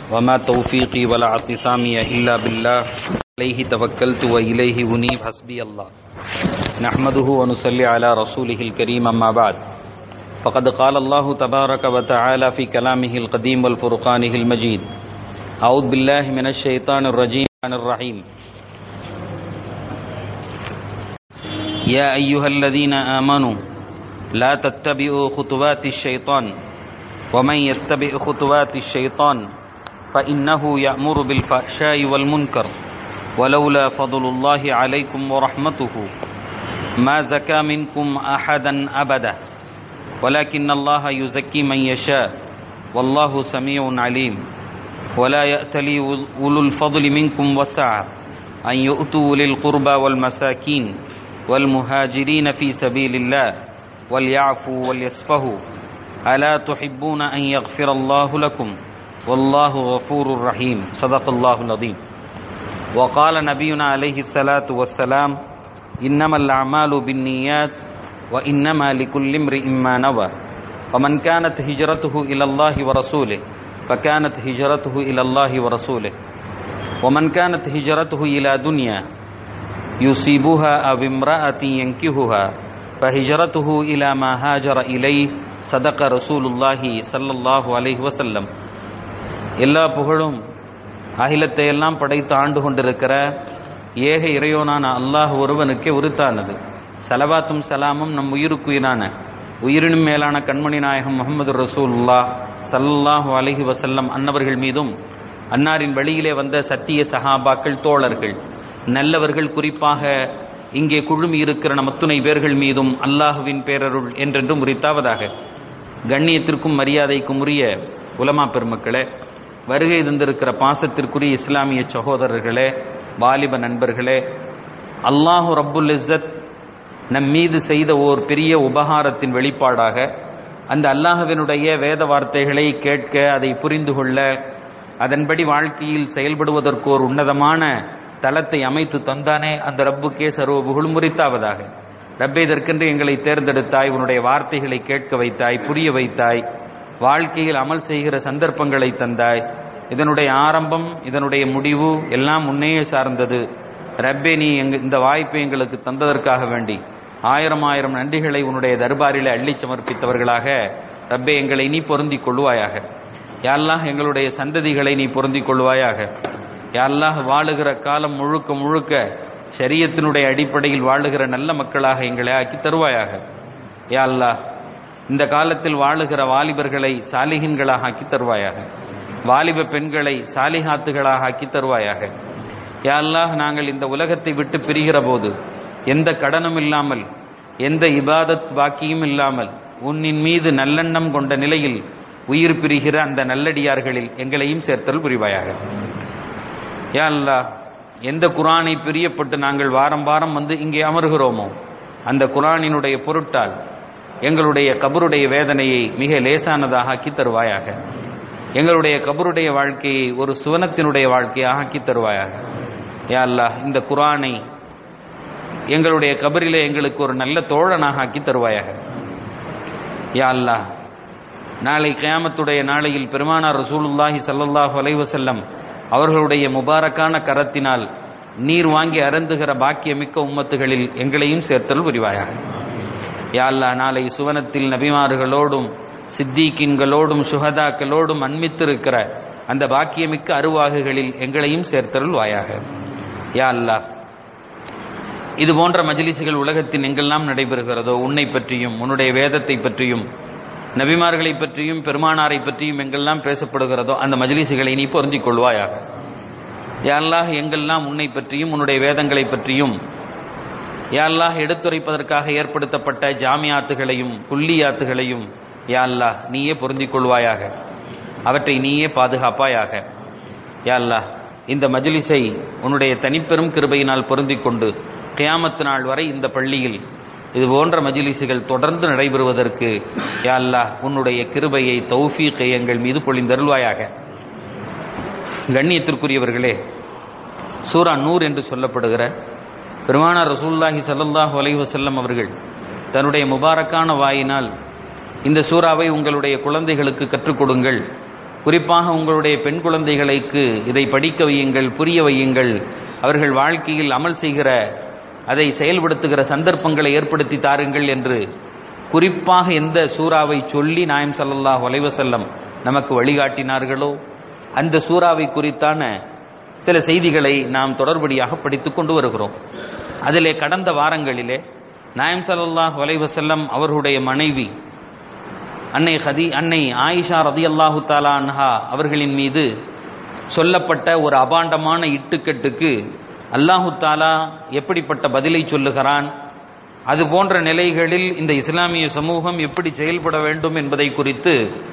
وما توفيقي ولا اعتصامي إلا بالله عليه توكلت وإليه أنيب حسبي الله نحمده ونصلي على رسوله الكريم أما بعد فقد قال الله تبارك وتعالى في كلامه القديم والفرقانه المجيد أعوذ بالله من الشيطان الرجيم الرحيم يا أيها الذين آمنوا لا تتبعوا خطوات الشيطان ومن يتبع خطوات الشيطان فإنه يأمر بالفحشاء والمنكر ولولا فضل الله عليكم ورحمته ما زكى منكم أحدا أبدا ولكن الله يزكي من يشاء والله سميع عليم ولا يأتلي أولو الفضل منكم وسعة أن يؤتوا للقربى والمساكين والمهاجرين في سبيل الله وليعفوا وليصفهوا ألا تحبون أن يغفر الله لكم والله غفور رحيم صدق الله العظيم وقال نبينا عليه الصلاة والسلام إنما الأعمال بالنيات وإنما لكل امرئ ما نوى ومن كانت هجرته إلى الله ورسوله فكانت هجرته إلى الله ورسوله ومن كانت هجرته إلى دنيا يصيبها أو امرأة ينكهها فهجرته إلى ما هاجر إليه صدق رسول الله صلى الله عليه وسلم எல்லா புகழும் அகிலத்தை எல்லாம் படைத்து ஆண்டு கொண்டிருக்கிற ஏக இறையோனான அல்லாஹ் ஒருவனுக்கே உரித்தானது சலவாத்தும் சலாமும் நம் உயிருக்குயிரான உயிரினும் மேலான கண்மணி நாயகம் முகமது ரசூல்லா சல்லாஹு அலஹி வசல்லம் அன்னவர்கள் மீதும் அன்னாரின் வழியிலே வந்த சத்திய சஹாபாக்கள் தோழர்கள் நல்லவர்கள் குறிப்பாக இங்கே குழுமி இருக்கிற நம் அத்துணை பேர்கள் மீதும் அல்லாஹுவின் பேரருள் என்றென்றும் உரித்தாவதாக கண்ணியத்திற்கும் மரியாதைக்கும் உரிய உலமா பெருமக்களே வருகை தந்திருக்கிற பாசத்திற்குரிய இஸ்லாமிய சகோதரர்களே வாலிப நண்பர்களே அல்லாஹு ரப்புல் இஸ்ஸத் நம் மீது செய்த ஓர் பெரிய உபகாரத்தின் வெளிப்பாடாக அந்த அல்லாஹுவினுடைய வேத வார்த்தைகளை கேட்க அதை புரிந்து கொள்ள அதன்படி வாழ்க்கையில் செயல்படுவதற்கு ஒரு உன்னதமான தளத்தை அமைத்து தந்தானே அந்த ரப்புக்கே சர்வ புகழும் முறித்தாவதாக ரப்பே இதற்கென்று எங்களை தேர்ந்தெடுத்தாய் உன்னுடைய வார்த்தைகளை கேட்க வைத்தாய் புரிய வைத்தாய் வாழ்க்கையில் அமல் செய்கிற சந்தர்ப்பங்களை தந்தாய் இதனுடைய ஆரம்பம் இதனுடைய முடிவு எல்லாம் முன்னையே சார்ந்தது ரப்பே நீ எங்க இந்த வாய்ப்பை எங்களுக்கு தந்ததற்காக வேண்டி ஆயிரம் ஆயிரம் நன்றிகளை உன்னுடைய தர்பாரில் அள்ளி சமர்ப்பித்தவர்களாக ரப்பே எங்களை நீ பொருந்திக் கொள்வாயாக யாரெல்லாம் எங்களுடைய சந்ததிகளை நீ பொருந்திக் கொள்வாயாக யாரெல்லாம் வாழுகிற காலம் முழுக்க முழுக்க சரியத்தினுடைய அடிப்படையில் வாழுகிற நல்ல மக்களாக எங்களை ஆக்கி தருவாயாக யா அல்லாஹ் இந்த காலத்தில் வாழுகிற வாலிபர்களை சாலிகின்களாக ஆக்கி தருவாயாக வாலிப பெண்களை சாலிஹாத்துகளாக ஆக்கி தருவாயாக யா அல்லாஹ் நாங்கள் இந்த உலகத்தை விட்டு பிரிகிற போது எந்த கடனும் இல்லாமல் எந்த இபாதத் பாக்கியும் இல்லாமல் உன்னின் மீது நல்லெண்ணம் கொண்ட நிலையில் உயிர் பிரிகிற அந்த நல்லடியார்களில் எங்களையும் சேர்த்தல் புரிவாயாக யா அல்லா எந்த குரானை பிரியப்பட்டு நாங்கள் வாரம் வாரம் வந்து இங்கே அமர்கிறோமோ அந்த குரானினுடைய பொருட்டால் எங்களுடைய கபருடைய வேதனையை மிக லேசானதாக ஆக்கி தருவாயாக எங்களுடைய கபருடைய வாழ்க்கையை ஒரு சுவனத்தினுடைய வாழ்க்கையாக ஆக்கி தருவாயாக யா அல்லா இந்த குரானை எங்களுடைய கபரிலே எங்களுக்கு ஒரு நல்ல தோழனாக ஆக்கி தருவாயாக யா அல்லா நாளை கயாமத்துடைய நாளையில் பெருமானார் ரசூலுல்லாஹி சல்லல்லாஹு அலைவசல்லம் அவர்களுடைய முபாரக்கான கரத்தினால் நீர் வாங்கி அருந்துகிற பாக்கியமிக்க உம்மத்துகளில் எங்களையும் சேர்த்தல் புரிவாயாக யாழ்லா நாளை சுவனத்தில் நபிமார்களோடும் சித்திகின்களோடும் சுகதாக்களோடும் அன்மித்திருக்கிற அந்த பாக்கியமிக்க அருவாகுகளில் எங்களையும் சேர்த்தருள் வாயாக யா அல்லா இது போன்ற மஜிலிசுகள் உலகத்தின் எங்கெல்லாம் நடைபெறுகிறதோ உன்னை பற்றியும் உன்னுடைய வேதத்தை பற்றியும் நபிமார்களை பற்றியும் பெருமானாரை பற்றியும் எங்கெல்லாம் பேசப்படுகிறதோ அந்த மஜிலிசுகளை நீ பொருந்திக் கொள்வாயாக யாரெல்லாம் எங்கெல்லாம் உன்னை பற்றியும் உன்னுடைய வேதங்களை பற்றியும் யாரெல்லாம் எடுத்துரைப்பதற்காக ஏற்படுத்தப்பட்ட ஜாமியாத்துகளையும் குல்லியாத்துகளையும் யாழ்லா நீயே பொருந்திக் கொள்வாயாக அவற்றை நீயே பாதுகாப்பாயாக யாழ்லா இந்த மஜிலிஸை உன்னுடைய தனிப்பெரும் கிருபையினால் பொருந்திக் கொண்டு கியாமத்து நாள் வரை இந்த பள்ளியில் இது போன்ற மஜிலிசுகள் தொடர்ந்து நடைபெறுவதற்கு யா அல்லாஹ் உன்னுடைய கிருபையை தௌஃபீக்கை எங்கள் மீது பொழிந்தருள்வாயாக கண்ணியத்திற்குரியவர்களே சூரா நூர் என்று சொல்லப்படுகிற பெருமானார் ரசூல்லாஹி ஸல்லல்லாஹு அலைஹி வஸல்லம் அவர்கள் தன்னுடைய முபாரக்கான வாயினால் இந்த சூறாவை உங்களுடைய குழந்தைகளுக்கு கற்றுக் கொடுங்கள் குறிப்பாக உங்களுடைய பெண் குழந்தைகளுக்கு இதை படிக்க வையுங்கள் புரிய வையுங்கள் அவர்கள் வாழ்க்கையில் அமல் செய்கிற அதை செயல்படுத்துகிற சந்தர்ப்பங்களை ஏற்படுத்தி தாருங்கள் என்று குறிப்பாக எந்த சூறாவை சொல்லி நாயம் ஸல்லல்லாஹு அலைஹி வஸல்லம் நமக்கு வழிகாட்டினார்களோ அந்த சூறாவை குறித்தான சில செய்திகளை நாம் தொடர்படியாக படித்துக் கொண்டு வருகிறோம் அதிலே கடந்த வாரங்களிலே நாயம் ஸல்லல்லாஹு அலைஹி வஸல்லம் அவர்களுடைய மனைவி அன்னை ஹதி அன்னை ஆயிஷா ரதியல்லாஹு தாலா அன்ஹா அவர்களின் மீது சொல்லப்பட்ட ஒரு அபாண்டமான இட்டுக்கட்டுக்கு அல்லாஹு தாலா எப்படிப்பட்ட பதிலை சொல்லுகிறான் அது போன்ற நிலைகளில் இந்த இஸ்லாமிய சமூகம் எப்படி செயல்பட வேண்டும் என்பதை குறித்து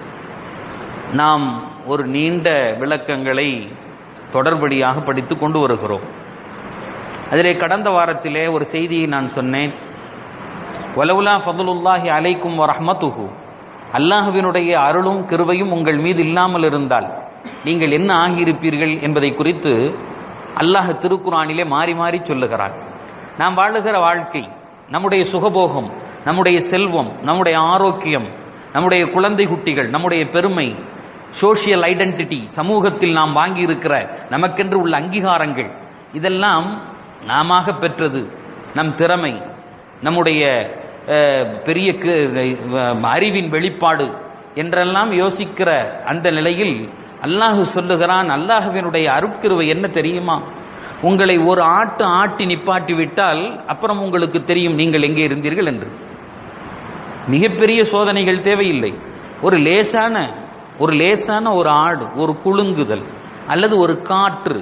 நாம் ஒரு நீண்ட விளக்கங்களை தொடர்படியாக படித்து கொண்டு வருகிறோம் அதிலே கடந்த வாரத்திலே ஒரு செய்தியை நான் சொன்னேன் வலவுலா ஃபதுலுல்லாஹி அலைக்கும் வரஹ்மத்துஹு அல்லாஹுவினுடைய அருளும் கிருபையும் உங்கள் மீது இல்லாமல் இருந்தால் நீங்கள் என்ன ஆகியிருப்பீர்கள் என்பதை குறித்து அல்லாஹ் திருக்குறானிலே மாறி மாறி சொல்லுகிறான் நாம் வாழுகிற வாழ்க்கை நம்முடைய சுகபோகம் நம்முடைய செல்வம் நம்முடைய ஆரோக்கியம் நம்முடைய குழந்தை குட்டிகள் நம்முடைய பெருமை சோஷியல் ஐடென்டிட்டி சமூகத்தில் நாம் வாங்கியிருக்கிற நமக்கென்று உள்ள அங்கீகாரங்கள் இதெல்லாம் நாம பெற்றது நம் திறமை நம்முடைய அஹ், பெரிய கு- அஹ், அறிவின் வெளிப்பாடு என்றெல்லாம் யோசிக்கிற அந்த நிலையில் அல்லாஹு சொல்லுகிறான் அல்லாஹுவினுடைய அருட்கிருவை என்ன தெரியுமா உங்களை ஒரு ஆட்டு ஆட்டி நிப்பாட்டி விட்டால் அப்புறம் உங்களுக்கு தெரியும் நீங்கள் எங்கே இருந்தீர்கள் என்று மிகப்பெரிய சோதனைகள் தேவையில்லை ஒரு லேசான ஒரு லேசான ஒரு ஆடு ஒரு குலுங்குதல் அல்லது ஒரு காற்று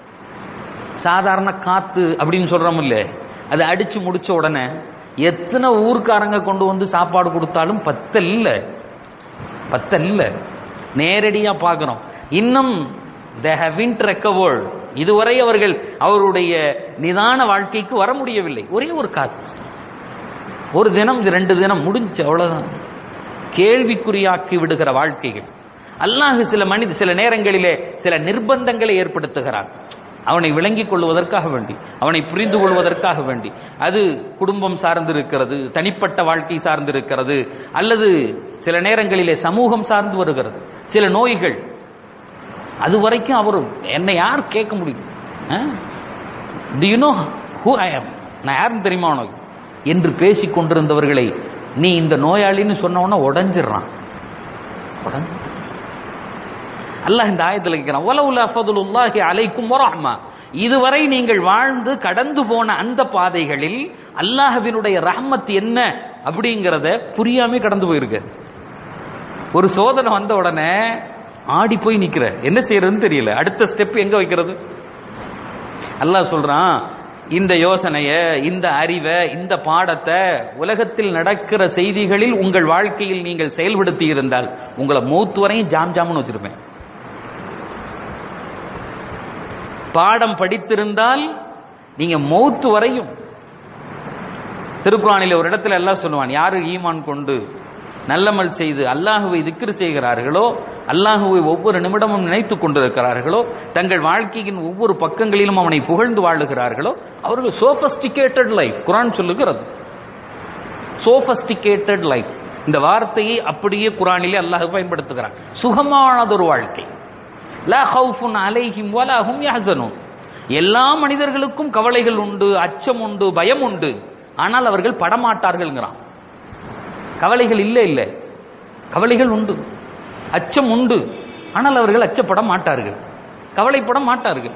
சாதாரண காத்து அப்படின்னு சொல்றோம் இல்ல அது அடிச்சு முடிச்ச உடனே எத்தனை ஊர்க்காரங்க கொண்டு வந்து சாப்பாடு கொடுத்தாலும் பத்தல்ல பத்தல்ல நேரடியா பார்க்கிறோம் இன்னும் they haven't recovered இதுவரை அவர்கள் அவருடைய நிதான வாழ்க்கைக்கு வர முடியவில்லை ஒரே ஒரு காத்து ஒரு தினம் இது ரெண்டு தினம் முடிஞ்சு அவ்வளவுதான் கேள்விக்குறியாக்கி விடுகிற வாழ்க்கைகள் அல்லாஹ் சில மனித சில நேரங்களிலே சில நிர்பந்தங்களை ஏற்படுத்துகிறான் அவனை விளங்கிக் கொள்வதற்காக வேண்டி அவனை புரிந்து கொள்வதற்காக வேண்டி அது குடும்பம் சார்ந்திருக்கிறது தனிப்பட்ட வாழ்க்கை சார்ந்திருக்கிறது அல்லது சில நேரங்களிலே சமூகம் சார்ந்து வருகிறது சில நோய்கள் அது வரைக்கும் அவர் என்னை யார் கேட்க முடியும் do you know who I am நான் யாருன்னு தெரியுமா உனக்கு என்று பேசிக் கொண்டிருந்தவர்களை நீ இந்த நோயாளின்னு சொன்ன உடனே உடஞ்சிடுறான் உடஞ்சு அல்லாஹ் இந்த ஆயத்தில் கேட்கிறான் ஒலவுல ஃபதுலுல்லாஹி அலைக்கும் வரஹ்மா இதுவரை நீங்கள் வாழ்ந்து கடந்து போன அந்த பாதைகளில் அல்லாஹ்வினுடைய ரஹ்மத் என்ன அப்படிங்கிறத புரியாம கடந்து போயிருக்கு ஒரு சோதனை வந்த உடனே ஆடி போய் நிக்கிற என்ன செய்யறதுன்னு தெரியல அடுத்த ஸ்டெப் எங்க வைக்கிறது அல்லாஹ் சொல்றான் இந்த யோசனைய இந்த அறிவை இந்த பாடத்தை உலகத்தில் நடக்கிற செய்திகளில் உங்கள் வாழ்க்கையில் நீங்கள் செயல்படுத்தி இருந்தால் உங்களை மூத்து வரையும் ஜாம் ஜாம்னு வச்சிருப்பேன் பாடம் படித்திருந்தால் நீங்க மௌத்து வரையும் திருக்குறானிலே ஒரு இடத்துல எல்லாம் சொல்லுவான் யாரு ஈமான் கொண்டு நல்லமல் செய்து அல்லாஹுவை திக்ரு செய்கிறார்களோ அல்லாஹுவை ஒவ்வொரு நிமிடமும் நினைத்துக் கொண்டிருக்கிறார்களோ தங்கள் வாழ்க்கையின் ஒவ்வொரு பக்கங்களிலும் அவனை புகழ்ந்து வாழுகிறார்களோ அவர்கள் சோபஸ்டிகேட்டட் லைஃப் குரான் சொல்லுகிறது சோபஸ்டிகேட்டட் லைஃப் இந்த வார்த்தையை அப்படியே குரானிலே அல்லாஹ் பயன்படுத்துகிறான் சுகமானதொரு வாழ்க்கை லா ஹவுஃபுன் அலைஹிம் வலா ஹும் யஹ்சனூன் எல்லா மனிதர்களுக்கும் கவலைகள் உண்டு அச்சம் உண்டு பயம் உண்டு ஆனால் அவர்கள் படமாட்டார்கள்ங்கிறான் கவலைகள் இல்லை இல்லை கவலைகள் உண்டு அச்சம் உண்டு ஆனால் அவர்கள் அச்சப்பட மாட்டார்கள் கவலைப்பட மாட்டார்கள்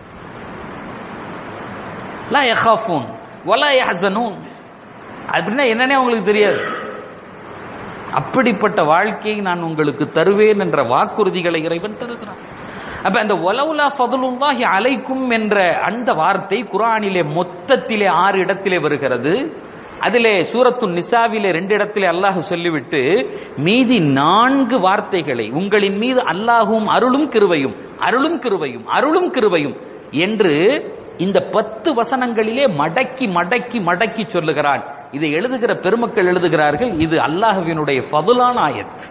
லா யஹாஃபூன் வலா யஹ்சனூன் அப்படின்னா என்னன்னே அவங்களுக்கு தெரியாது அப்படிப்பட்ட வாழ்க்கையை நான் உங்களுக்கு தருவேன் என்ற வாக்குறுதிகளை இறைவன் தருகிறான் அப்ப அந்த ஒலவுலா ஃபதுலுல்லாஹி அலைக்கும் என்ற அந்த வார்த்தை குரானிலே மொத்தத்திலே ஆறு இடத்திலே வருகிறது அதிலே சூரத்து நிசாவிலே ரெண்டு இடத்திலே அல்லாஹ் சொல்லிவிட்டு மீதி நான்கு வார்த்தைகளை உங்களின் மீது அல்லாஹும் அருளும் கிருவையும் அருளும் கிருவையும் அருளும் கிருவையும் என்று இந்த பத்து வசனங்களிலே மடக்கி மடக்கி மடக்கி சொல்லுகிறான் இதை எழுதுகிற பெருமக்கள் எழுதுகிறார்கள் இது அல்லாஹுவினுடைய ஃபதுலான ஆயத்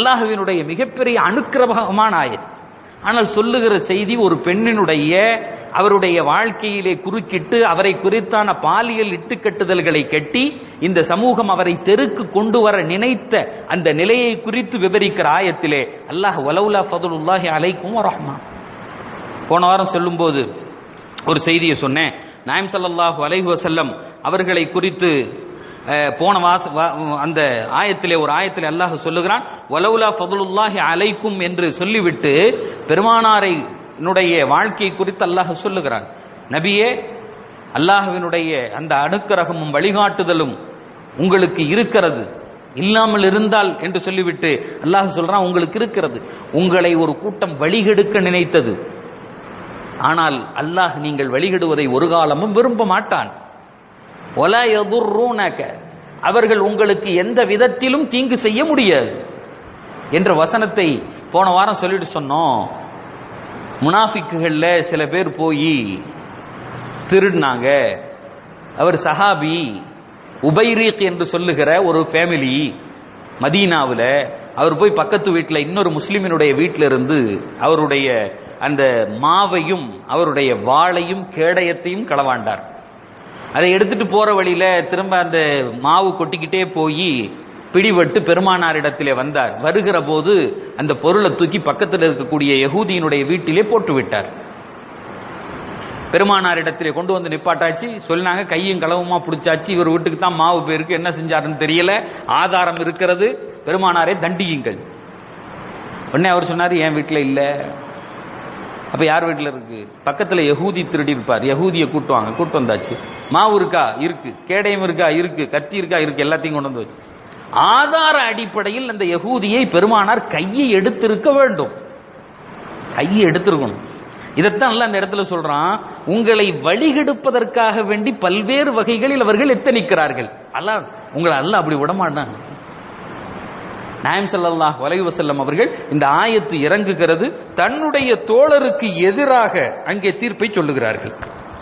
அல்லாஹுவினுடைய மிகப்பெரிய அனுக்கிரகமான ஆயத் ஆனால் சொல்லுகிற செய்தி ஒரு பெண்ணினுடைய அவருடைய வாழ்க்கையிலே குறுக்கிட்டு அவரை குறித்தான பாலியல் இட்டுக்கட்டுதல்களை கட்டி இந்த சமூகம் அவரை தெருக்கு கொண்டு வர நினைத்த அந்த நிலையை குறித்து விவரிக்கிற ஆயத்திலே அல்லாஹ் வலவுலா ஃபதுலுல்லாஹி அலைக்கும் ரஹ்மான் போன வாரம் சொல்லும்போது ஒரு செய்தியை சொன்னேன் நாயம் ஸல்லல்லாஹு அலைஹி வஸல்லம் அவர்களை குறித்து அஹ், போன வாச வா- அந்த ஆயத்திலே ஒரு ஆயத்திலே அல்லாஹ் சொல்லுகிறான் வலவுலா ஃபதுலுல்லாஹி அலைக்கும் என்று சொல்லிவிட்டு பெருமானாரை னுடைய வாழ்க்கை குறித்து அல்லாஹ் சொல்லுகிறான் நபியே அல்லாஹ்வினுடைய அந்த அணுக்கரகமும் வழிகாட்டுதலும் உங்களுக்கு இருக்கிறது இல்லாமல் இருந்தால் என்று சொல்லிவிட்டு அல்லாஹ் சொல்றான் உங்களுக்கு இருக்கிறது உங்களை ஒரு கூட்டம் வழிகெடுக்க நினைத்தது ஆனால் அல்லாஹ் நீங்கள் வழிகெடுவதை ஒரு காலமும் விரும்ப மாட்டான் ஒலா யதுர்ரூனக அவர்கள் உங்களுக்கு எந்த விதத்திலும் தீங்கு செய்ய முடியாது என்ற வசனத்தை போன வாரம் சொல்லிட்டு சொன்னோம் முனாஃபிக்குகள்ல சில பேர் போய் திருடினாங்க அவர் சஹாபி உபைரீக் என்று சொல்லுகிற ஒரு ஃபேமிலி மதீனாவுல அவர் போய் பக்கத்து வீட்டில் இன்னொரு முஸ்லிமினுடைய வீட்டில இருந்து அவருடைய அந்த மாவையும் அவருடைய வாளையும் கேடயத்தையும் களவாண்டார் அதை எடுத்துட்டு போற வழியில திரும்ப அந்த மாவு கொட்டிக்கிட்டே போய் பிடிபட்டு பெருமானாரிடத்திலே வந்தார் வருகிற போது அந்த பொருளை தூக்கி பக்கத்தில் இருக்கக்கூடிய யகூதியினுடைய வீட்டிலே போட்டு விட்டார் பெருமானாரிடத்திலே கொண்டு வந்து நிப்பாட்டாச்சு சொன்னாங்க கையும் களவுமா பிடிச்சாச்சு இவர் வீட்டுக்கு தான் மாவு போயிருக்கு என்ன செஞ்சாருன்னு தெரியல ஆதாரம் இருக்கிறது பெருமானாரை தண்டியுங்கள் உடனே அவர் சொன்னார் என் வீட்டில் இல்லை அப்ப யார் வீட்டில் இருக்கு பக்கத்துல யகூதி திருடி இருப்பார் யகூதியை கூட்டுவாங்க கூட்டு வந்தாச்சு மாவு இருக்கா இருக்கு கேடயம் இருக்கா இருக்கு கத்தி இருக்கா இருக்கு எல்லாத்தையும் கொண்டு வந்து வச்சு. ஆதார அடிப்படையில் அந்த யகூதியை பெருமானார் கையை எடுத்திருக்க வேண்டும் கையை எடுத்திருக்கணும் இதைத்தான் அல்ல அந்த இடத்துல சொல்றான் உங்களை வழிகெடுப்பதற்காக வேண்டி பல்வேறு வகைகளில் அவர்கள் எத்தனிக்கிறார்கள் அல்லாஹ் உங்களை அல்ல அப்படி விடமாட்டான் நாயம் ஸல்லல்லாஹு அலைஹி வஸல்லம் அவர்கள் இந்த ஆயத்து இறங்குகிறது தன்னுடைய தோழருக்கு எதிராக அங்கே தீர்ப்பை சொல்லுகிறார்கள்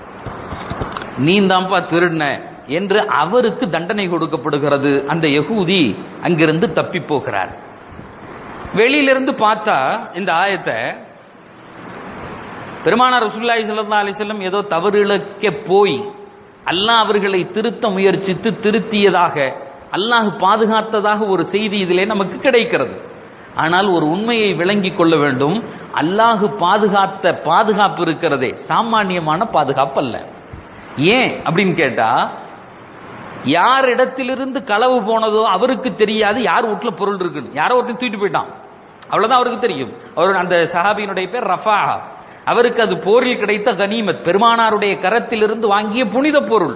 நீந்தாம்பா திருடின என்று அவருக்கு தண்டனை கொடுக்கப்படுகிறது அந்த யகூதி அங்கிருந்து தப்பி போகிறார் வெளியிலிருந்து பார்த்தா இந்த ஆயத்தை பெருமானார் ரசூலுல்லாஹி ஸல்லல்லாஹு அலைஹி வஸல்லம் ஏதோ தவறு இழைக்க போய் அல்லாஹ் அவர்களை திருத்த முயற்சித்து திருத்தியதாக அல்லாஹ் பாதுகாத்ததாக ஒரு செய்தி இதிலே நமக்கு கிடைக்கிறது ஆனால் ஒரு உண்மையை விளங்கிக் கொள்ள வேண்டும் அல்லாஹ் பாதுகாத்த பாதுகாப்பு இருக்கிறதே சாமானியமான பாதுகாப்பு அல்ல ஏன் அப்படின்னு கேட்டா யார் இடத்திலிருந்து களவு போனதோ அவருக்கு தெரியாது யார் வீட்டுல பொருள் இருக்குன்னு யாரோ ஒருத்தன் தூக்கிட்டு போயிட்டான் அவ்வளவுதான் அவருக்கு தெரியும் அவர் அந்த சஹாபியினுடைய பேர் ரஃபா அவருக்கு அது போரில் கிடைத்த கனிமத் பெருமானாருடைய கரத்திலிருந்து வாங்கிய புனித பொருள்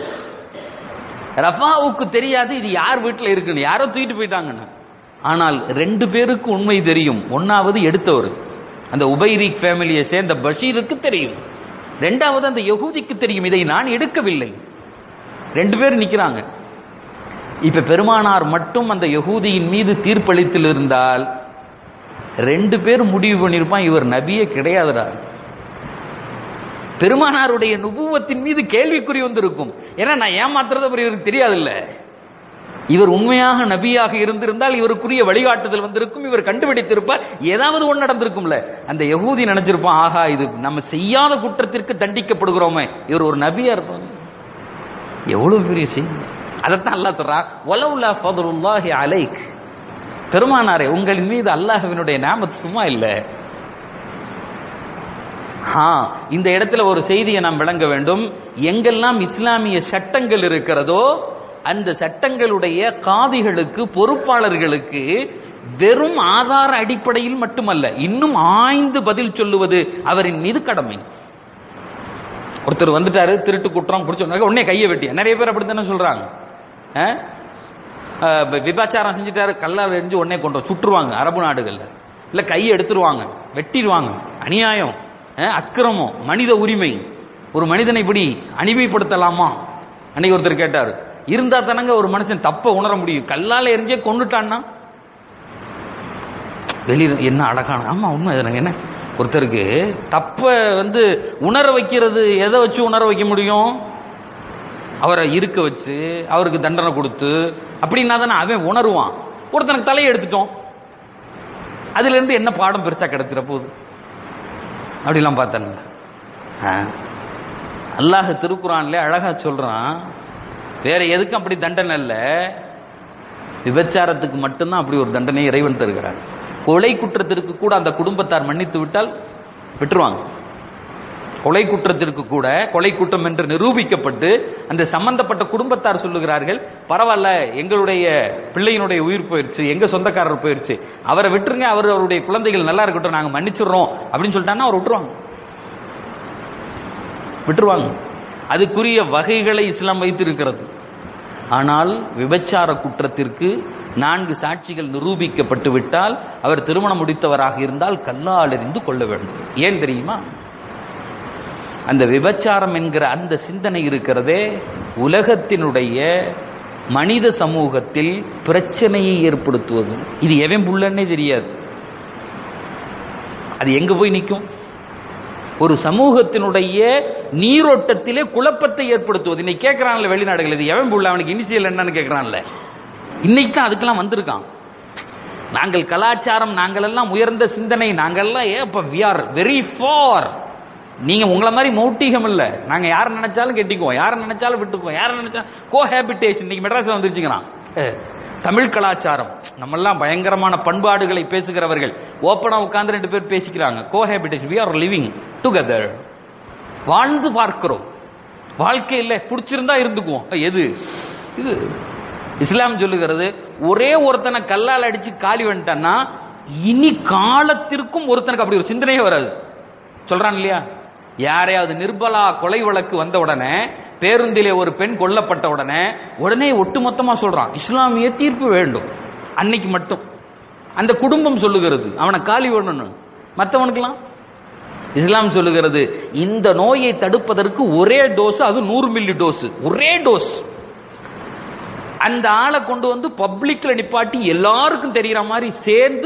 ரஃபாவுக்கு தெரியாது இது யார் வீட்டில் இருக்குன்னு யாரோ தூக்கிட்டு போயிட்டாங்கன்னு ஆனால் ரெண்டு பேருக்கு உண்மை தெரியும் ஒன்னாவது எடுத்தவர் அந்த உபைரிக் ஃபேமிலியை சேர்ந்த பஷீருக்கு தெரியும் ரெண்டாவது அந்த யகூதிக்கு தெரியும் இதை நான் எடுக்கவில்லை ரெண்டு பேர் நிக்கிறாங்க இப்ப பெருமானார் மட்டும் அந்த யகூதியின் மீது தீர்ப்பளித்தில் இருந்தால் ரெண்டு பேர் முடிவு பண்ணிருப்பான் இவர் நபியே கிடையாதுடா பெருமானாருடைய நுபுவத்தின் மீது கேள்விக்குறி வந்திருக்கும் ஏன்னா நான் ஏமாத்துறது அப்புறம் இவருக்கு தெரியாதுல்ல இவர் உண்மையாக நபியாக இருந்திருந்தால் இவருக்குரிய வழிகாட்டுதல் வந்திருக்கும் இவர் கண்டுபிடித்திருப்பார் ஏதாவது ஒன்று நடந்திருக்கும்ல அந்த யகூதி நினைச்சிருப்பான் ஆஹா இது நம்ம செய்யாத குற்றத்திற்கு தண்டிக்கப்படுகிறோமே இவர் ஒரு நபியா இருப்பாங்க எவ்வளவு பெரிய செய்தி அதைத்தான் அல்லாஹ் சொல்றான் வலவுலா ஃபதுலுல்லாஹி அலைக் பெருமானாரே உங்களின் மீது அல்லாஹ்வினுடைய நாமத்து சும்மா இல்லை ஆ இந்த இடத்துல ஒரு செய்தியை நாம் விளங்க வேண்டும் எங்கெல்லாம் இஸ்லாமிய சட்டங்கள் இருக்கிறதோ அந்த சட்டங்களுடைய காதிகளுக்கு பொறுப்பாளர்களுக்கு வெறும் ஆதார அடிப்படையில் மட்டுமல்ல இன்னும் ஆய்ந்து பதில் சொல்லுவது அவரின் மீது கடமை ஒருத்தர் வந்துட்டாரு திருட்டு குற்றம் பிடிச்சோம்னாக்க உடனே கையை வெட்டி நிறைய பேர் அப்படித்தானே சொல்றாங்க ஆ? ஆ, விபச்சாரம் செஞ்சுட்டாரு கல்லால் எரிஞ்சு உடனே கொண்டு வா- சுட்டுருவாங்க அரபு நாடுகள்ல இல்ல கையை எடுத்துருவாங்க வெட்டிடுவாங்க அநியாயம் ஆ, அக்கிரமம் மனித உரிமை ஒரு மனிதனை இப்படி அடிமைப்படுத்தலாமா அன்னைக்கு ஒருத்தர் கேட்டார் இருந்தா தானங்க ஒரு மனுஷன் தப்ப உணர முடியும் கல்லால எரிஞ்சே கொண்டுட்டான்னா வெளியில என்ன அழகான ஆமா உண்மை இதுதானங்க. என்ன ஒருத்தருக்கு தப்ப வந்து உணர வைக்கிறது எதை வச்சு உணர வைக்க முடியும் அவரை இருக்க வச்சு அவருக்கு தண்டனை கொடுத்து அப்படின்னா தானே அவன் உணருவான் ஒருத்தனுக்கு தலையை எடுத்துட்டோம் அதுல இருந்து என்ன பாடம் பெருசா கிடைச்சிட போகுது அப்படிலாம் பார்த்தேன் அல்லாஹ் திருக்குறான்ல அழகா சொல்றான் வேற எதுக்கும் அப்படி தண்டனை இல்ல விபச்சாரத்துக்கு மட்டும்தான் அப்படி ஒரு தண்டனை இறைவன் தருகிறார் கொலை குற்றத்திற்கு கூட அந்த குடும்பத்தார் மன்னித்து விட்டால் விட்டுருவாங்க கொலை குற்றத்திற்கு கூட கொலை குற்றம் என்று நிரூபிக்கப்பட்டு அந்த சம்பந்தப்பட்ட குடும்பத்தார் சொல்லுகிறார்கள் பரவாயில்ல எங்களுடைய பிள்ளையினுடைய உயிர் போயிருச்சு எங்க சொந்தக்காரர் போயிருச்சு அவரை விட்டுருங்க அவர் அவருடைய குழந்தைகள் நல்லா இருக்கட்டும் நாங்க மன்னிச்சிடுறோம் அப்படின்னு சொல்லிட்டாங்கன்னா அவர் விட்டுருவாங்க விட்டுருவாங்க அதுக்குரிய வகைகளை இஸ்லாம் வைத்திருக்கிறது ஆனால் விபச்சார குற்றத்திற்கு நான்கு சாட்சிகள் நிரூபிக்கப்பட்டு விட்டால் அவர் திருமணம் முடித்தவராக இருந்தால் கல்லால் எறிந்து கொள்ள வேண்டும் ஏன் தெரியுமா அந்த விபச்சாரம் என்கிற அந்த சிந்தனை இருக்கிறதே உலகத்தினுடைய மனித சமூகத்தில் பிரச்சனையை ஏற்படுத்துவது இது எவன் புள்ளன்னே தெரியாது அது எங்க போய் நிற்கும் ஒரு சமூகத்தினுடைய நீரோட்டத்திலே குழப்பத்தை ஏற்படுத்துவது இன்னைக்கு கேட்கறான்ல வெளிநாடுகள் இது எவன் புள்ள அவனுக்கு இனிஷியல் என்னன்னு கேட்கறான்ல இன்னைக்கு தான் அதுக்கெல்லாம் வந்திருக்கான் நாங்கள் கலாச்சாரம் நாங்கள் எல்லாம் உயர்ந்த சிந்தனை நாங்கள் எல்லாம் ஏப்ப வி ஆர் வெரி ஃபார் நீங்க உங்களை மாதிரி மௌட்டிகம் இல்ல நாங்க யார நினைச்சாலும் கெட்டிக்குவோம் யார நினைச்சாலும் விட்டுக்குவோம் யார நினைச்சா கோஹேபிட்டேஷன் இன்னைக்கு மெட்ராஸ்ல வந்துருச்சுங்கிறான் அஹ், தமிழ் கலாச்சாரம் நம்ம எல்லாம் பயங்கரமான பண்பாடுகளை பேசுகிறவர்கள் ஓப்பனா உட்கார்ந்து ரெண்டு பேர் பேசிக்கிறாங்க cohabitation we are living together வாழ்ந்து பார்க்கிறோம் வாழ்க்கையில் பிடிச்சிருந்தா இருந்துக்குவோம் எது இது இஸ்லாம் சொல்லுகிறது ஒரே ஒருத்தனை கல்லால் அடிச்சு காலி வந்துட்டான்னா இனி காலத்திற்கும் ஒருத்தனுக்கு அப்படி ஒரு சிந்தனையே வராது சொல்றான் இல்லையா யாரையாவது நிர்பலா கொலை வழக்கு வந்த உடனே பேருந்திலே ஒரு பெண் கொல்லப்பட்ட உடனே உடனே ஒட்டுமொத்தமா சொல்றான் இஸ்லாமிய தீர்ப்பு வேண்டும் அன்னைக்கு மட்டும் அந்த குடும்பம் சொல்லுகிறது அவனை காலி வேணும்னு மற்றவனுக்கெல்லாம் இஸ்லாம் சொல்லுகிறது இந்த நோயை தடுப்பதற்கு ஒரே டோஸ் அது நூறு மில்லி டோஸ் ஒரே டோஸ் அந்த ஆளை கொண்டு வந்து பப்ளிக்ல நிப்பாட்டி எல்லாருக்கும் தெரியற மாதிரி சேர்ந்து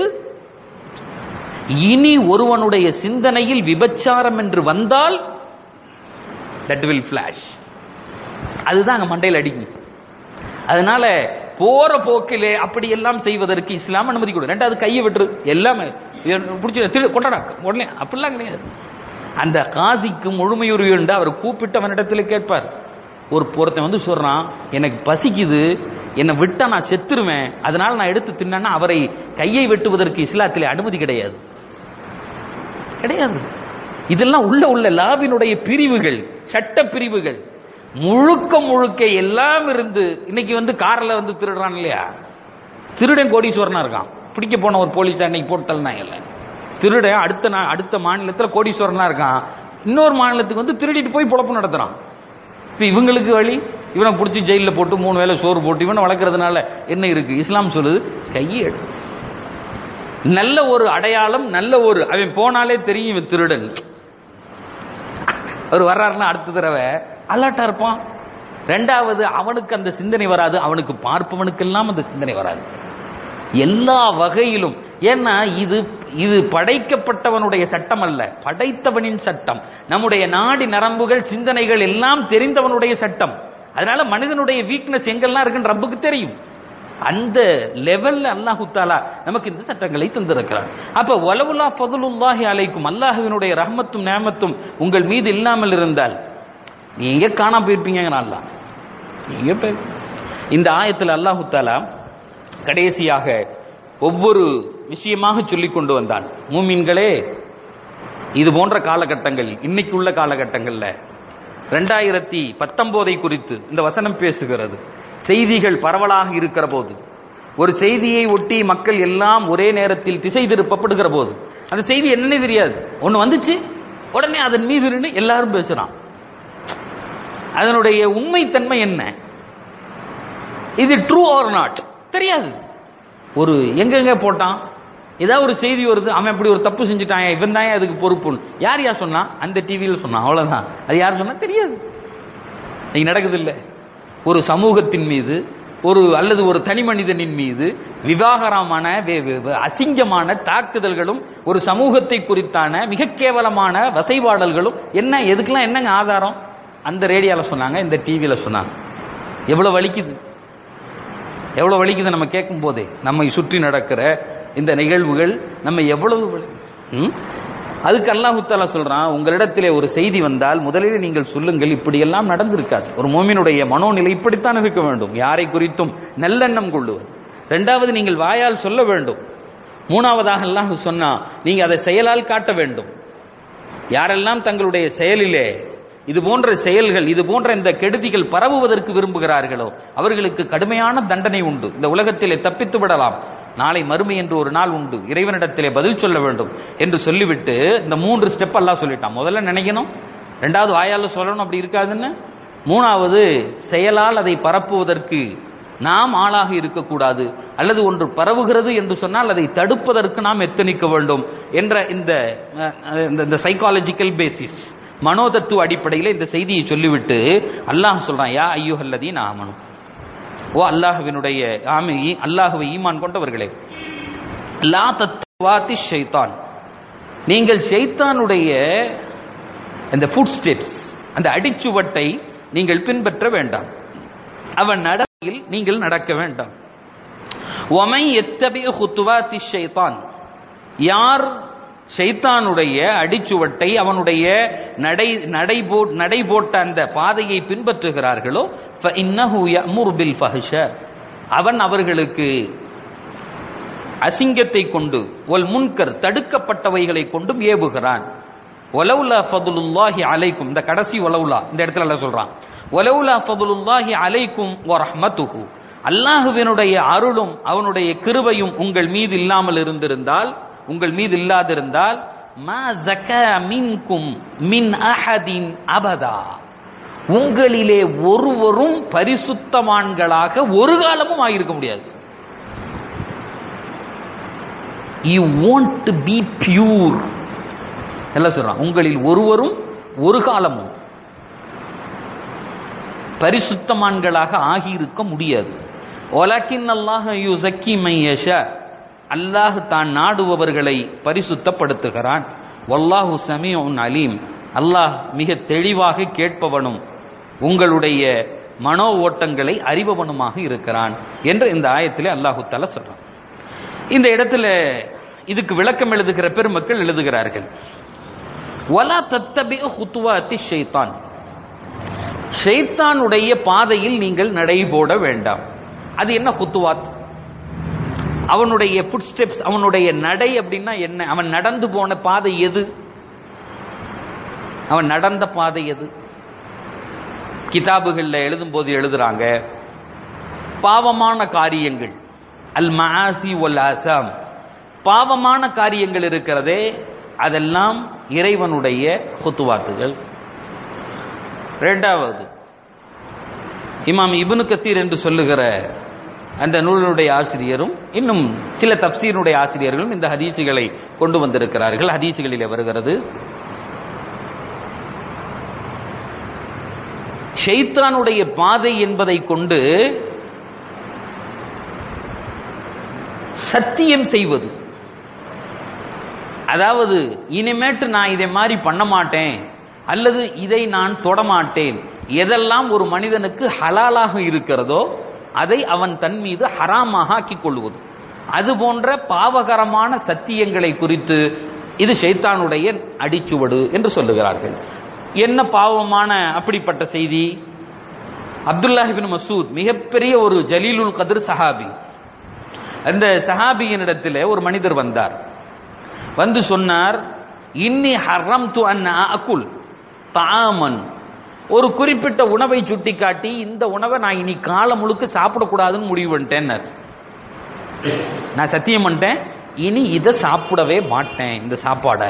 இனி ஒருவனுடைய சிந்தனையில் விபச்சாரம் என்று வந்தால் தட் வில் ஃபிளாஷ் அதுதான் அங்க மண்டையில் அடிக்கும் அதனால போற போக்கிலே அப்படி எல்லாம் செய்வதற்கு இஸ்லாம் அனுமதி கொடு ரெண்டாவது கையை விட்டுரு எல்லாமே பிடிச்சி திரு கொண்டாடா உடனே அப்படிலாம் கிடையாது அந்த காசிக்கு முழுமையுரிமை உண்டு அவர் கூப்பிட்டு அவனிடத்தில் கேட்பார் ஒரு ஒருத்தன் வந்து சொல்றான் எனக்கு பசிக்குது என்னை விட்டா நான் செத்துருவேன் அதனால நான் எடுத்து தின்னா அவரை கையை வெட்டுவதற்கு இஸ்லாத்திலே அனுமதி கிடையாது கிடையாது இதெல்லாம் உள்ள உள்ள லாவினுடைய பிரிவுகள் சட்ட பிரிவுகள் முழுக்க முழுக்க எல்லாம் இருந்து இன்னைக்கு வந்து கார்ல வந்து திருடுறான் இல்லையா திருடன் கோடீஸ்வரனா இருக்கான் பிடிக்க போன ஒரு போலீஸ் அன்னைக்கு போட்டு தள்ளினாங்கல்ல திருடன் அடுத்த நா- அடுத்த மாநிலத்தில் கோடீஸ்வரனா இருக்கான் இன்னொரு மாநிலத்துக்கு வந்து திருடிட்டு போய் பொழப்பு நடத்துறான் இப்ப இவங்களுக்கு வழி இவனை பிடிச்சி ஜெயிலில் போட்டு மூணு வேளை சோறு போட்டு இவனை வளர்க்கறதுனால என்ன இருக்கு இஸ்லாம் சொல்லுது கையை எடு நல்ல ஒரு அடையாளம் நல்ல ஒரு அவன் போனாலே தெரியும் இவன் திருடன் அவர் வர்றாருன்னா அடுத்த தடவை அலர்ட்டா இருப்பான் ரெண்டாவது அவனுக்கு அந்த சிந்தனை வராது அவனுக்கு பார்ப்பவனுக்கெல்லாம் அந்த சிந்தனை வராது எல்லா வகையிலும் ஏன்னா இது இது படைக்கப்பட்டவனுடைய சட்டம் அல்ல படைத்தவனின் சட்டம் நம்முடைய நாடி நரம்புகள் சிந்தனைகள் எல்லாம் தெரிந்தவனுடைய சட்டம் அதனால மனிதனுடைய வீக்னஸ் எங்கெல்லாம் இருக்குன்னு ரப்புக்கு தெரியும் அந்த லெவல்ல அல்லாஹு தாலா நமக்கு இந்த சட்டங்களை தந்திருக்கிறார் அப்ப வலவுலா பதுலுல்லாஹி அலைக்கும் அல்லாஹுவினுடைய ரஹ்மத்தும் நேமத்தும் உங்கள் மீது இல்லாமல் இருந்தால் நீங்க காணாம போயிருப்பீங்க அல்லா நீங்க போய் இந்த ஆயத்தில் அல்லாஹு தாலா கடைசியாக ஒவ்வொரு விஷயமாக சொல்லிக் கொண்டு வந்தான் மூமின்களே இது போன்ற காலகட்டங்கள் இன்னைக்கு உள்ள காலகட்டங்கள்ல ரெண்டாயிரத்தி பத்தொன்பதை குறித்து இந்த வசனம் பேசுகிறது செய்திகள் பரவலாக இருக்கிற போது ஒரு செய்தியை ஒட்டி மக்கள் எல்லாம் ஒரே நேரத்தில் திசை திருப்பப்படுகிற போது அந்த செய்தி என்னன்னே தெரியாது ஒண்ணு வந்துச்சு உடனே அதன் மீது நின்னு எல்லாரும் பேசுறான் அதனுடைய உண்மைத்தன்மை என்ன இது ட்ரூ ஆர் நாட் தெரியாது ஒரு எங்கெங்க போட்டான் ஏதாவது ஒரு செய்தி வருது அவன் இப்படி ஒரு தப்பு செஞ்சுட்டான் இவன் தான் அதுக்கு பொறுப்புன்னு யார் யார் சொன்னா அந்த டிவியில் சொன்னான் அவ்வளவுதான் அது யார் சொன்னா தெரியாது இன்னைக்கு நடக்குது இல்ல ஒரு சமூகத்தின் மீது ஒரு அல்லது ஒரு தனி மனிதனின் மீது விவாகரமான வே- வே- வே- அசிங்கமான தாக்குதல்களும் ஒரு சமூகத்தை குறித்தான மிக கேவலமான வசைபாடல்களும் என்ன எதுக்கெல்லாம் என்னங்க ஆதாரம் அந்த ரேடியோல சொன்னாங்க இந்த டிவியில சொன்னாங்க எவ்வளவு வலிக்குது எவ்வளவு வலிக்குது நம்ம கேட்கும் போதே நம்மை சுற்றி நடக்கிற இந்த நிகழ்வுகள் நம்ம எவ்வளவு வலி- ம்? அதுக்கு அல்லாஹு தாலா சொல்றான் உங்களிடத்திலே ஒரு செய்தி வந்தால் முதலில் நீங்கள் சொல்லுங்கள் இப்படியெல்லாம் நடந்திருக்காது ஒரு மோமினுடைய மனோநிலை இப்படித்தான் இருக்க வேண்டும் யாரை குறித்தும் நல்லெண்ணம் கொள்ளுவது ரெண்டாவது நீங்கள் வாயால் சொல்ல வேண்டும் மூணாவதாக அல்லாஹ் சொன்னா நீங்க அதை செயலால் காட்ட வேண்டும் யாரெல்லாம் தங்களுடைய செயலிலே இது போன்ற செயல்கள் இது போன்ற இந்த கெடுதிகள் பரவுவதற்கு விரும்புகிறார்களோ அவர்களுக்கு கடுமையான தண்டனை உண்டு இந்த உலகத்திலே தப்பித்து விடலாம் நாளை மறுமை என்று ஒரு நாள் உண்டு இறைவனிடத்திலே பதில் சொல்ல வேண்டும் என்று சொல்லிவிட்டு இந்த மூன்று ஸ்டெப் எல்லாம் சொல்லிட்டான் முதல்ல நினைக்கணும் ரெண்டாவது வாயால சொல்லணும் அப்படி இருக்காதுன்னு மூணாவது செயலால் அதை பரப்புவதற்கு நாம் ஆளாக இருக்கக்கூடாது அல்லது ஒன்று பரவுகிறது என்று சொன்னால் அதை தடுப்பதற்கு நாம் எத்தனிக்க வேண்டும் என்ற இந்த அஹ், இந்த- இந்த சைக்காலஜிக்கல் பேசிஸ் மனோதத்துவ அடிப்படையில் இந்த செய்தியை சொல்லிவிட்டு அல்லாஹ் சொல்றான் யா ஐயோஹல்லதீன் ஆமனும் ஓ அல்லாஹ்வினுடைய ஆமி அல்லாஹுவை ஈமான் கொண்டவர்களே லா தத்வாதி ஷைத்தான் நீங்கள் ஷைத்தானுடைய அந்த ஃபுட் ஸ்டெப்ஸ் அந்த அடிச்சுவட்டை நீங்கள் பின்பற்ற வேண்டாம் அவன் நடக்கையில் நீங்கள் நடக்க வேண்டாம் ஒமை எத்தபி ஹுத்துவாத்தி ஷைத்தான் யார் ஷைத்தானுடைய அடிச்சுவட்டை அவனுடைய நடை நடை போ நடை போட்ட அந்த பாதையை பின்பற்றுகிறார்களோ فَإِنَّهُ يَأْمُرُ بِالْفَحْشَ அவன் அவர்களுக்கு அசிங்கத்தை கொண்டு ஒல் முன்கர் தடுக்கப்பட்டவைகளை கொண்டும் ஏவுகிறான் ஒலவுலா ஃபதுலுல்லாஹி அலைக்கும் இந்த கடைசி ஒலவுலா இந்த இடத்துல எல்லாம் சொல்றான் ஒலவுலா ஃபதுலுல்லாஹி அலைக்கும் வரஹ்மத்துஹு அல்லாஹுவினுடைய அருளும் அவனுடைய கிருபையும் உங்கள் மீது இல்லாமல் இருந்திருந்தால் உங்கள் மீது இல்லாதிருந்தால் மா ஜக்கா மின்கும் மின் அஹதின் அபதா உங்களிலே ஒருவரும் பரிசுத்தமான்களாக ஒரு காலமும் ஆகியிருக்க முடியாது யூ வாண்ட் பி பியூர் எல்லாம் சொல்றான் உங்களில் ஒருவரும் ஒரு காலமும் பரிசுத்தமான்களாக ஆகியிருக்க முடியாது ஒலக்கின் அல்லாஹ் யூ சக்கி மையஷா அல்லாஹ் தான் நாடுபவர்களை பரிசுத்தப்படுத்துகிறான் வல்லாஹு சமீஉன் அலீம் அல்லாஹ் மிக தெளிவாக கேட்பவனும் உங்களுடைய மனோ ஓட்டங்களை அறிபவனுமாக இருக்கிறான் என்று இந்த ஆயத்திலே அல்லாஹு தஆலா சொல்றான் இந்த இடத்துல இதுக்கு விளக்கம் எழுதுகிற பெருமக்கள் எழுதுகிறார்கள் வலா தத்தபி ஹுத்துவாத்தி ஷைத்தான் ஷைத்தானுடைய பாதையில் நீங்கள் நடை போட வேண்டாம் அது என்ன குத்துவாத் அவனுடைய ஃபுட் ஸ்டெப்ஸ் அவனுடைய நடை அப்படின்னா என்ன அவன் நடந்து போன பாதை எது அவன் நடந்த பாதை எது கிதாபுகளில் எழுதும்போது எழுதுறாங்க பாவமான காரியங்கள் அல் மஆசி ஒல் அசாம் பாவமான காரியங்கள் இருக்கிறதே அதெல்லாம் இறைவனுடைய குத்துவாத்துகள் இரண்டாவது இமாம் இப்னு கத்தீர் என்று சொல்லுகிற அந்த நூலினுடைய ஆசிரியரும் இன்னும் சில தப்சீருடைய ஆசிரியர்களும் இந்த ஹதீசுகளை கொண்டு வந்திருக்கிறார்கள் ஹதீசுகளிலே வருகிறது ஷைத்தானுடைய பாதை என்பதை கொண்டு சத்தியம் செய்வது அதாவது இனிமேட்டு நான் இதை மாதிரி பண்ண மாட்டேன் அல்லது இதை நான் தொடமாட்டேன் எதெல்லாம் ஒரு மனிதனுக்கு ஹலாலாக இருக்கிறதோ அதை அவன் தன் மீது ஹராமாக ஆக்கிக் கொள்வது அது போன்ற பாவகரமான சத்தியங்களை குறித்து இது ஷைத்தானுடைய அடிச்சுவடு என்று சொல்லுகிறார்கள் என்ன பாவமான அப்படிப்பட்ட செய்தி அப்துல்லாஹிபின் மசூத் மிகப்பெரிய ஒரு ஜலீலுல் கதிர் சஹாபி அந்த சஹாபியினிடத்தில் ஒரு மனிதர் வந்தார் வந்து சொன்னார் இன்னி ஹரம் து அன் அகுல் தாமன் ஒரு குறிப்பிட்ட உணவை சுட்டிக்காட்டி இந்த உணவை நான் இனி காலம் முழுக்க சாப்பிடக்கூடாதுன்னு முடிவு பண்ணிட்டேன்னார் நான் சத்தியம் பண்ணிட்டேன் இனி இதை சாப்பிடவே மாட்டேன் இந்த சாப்பாடை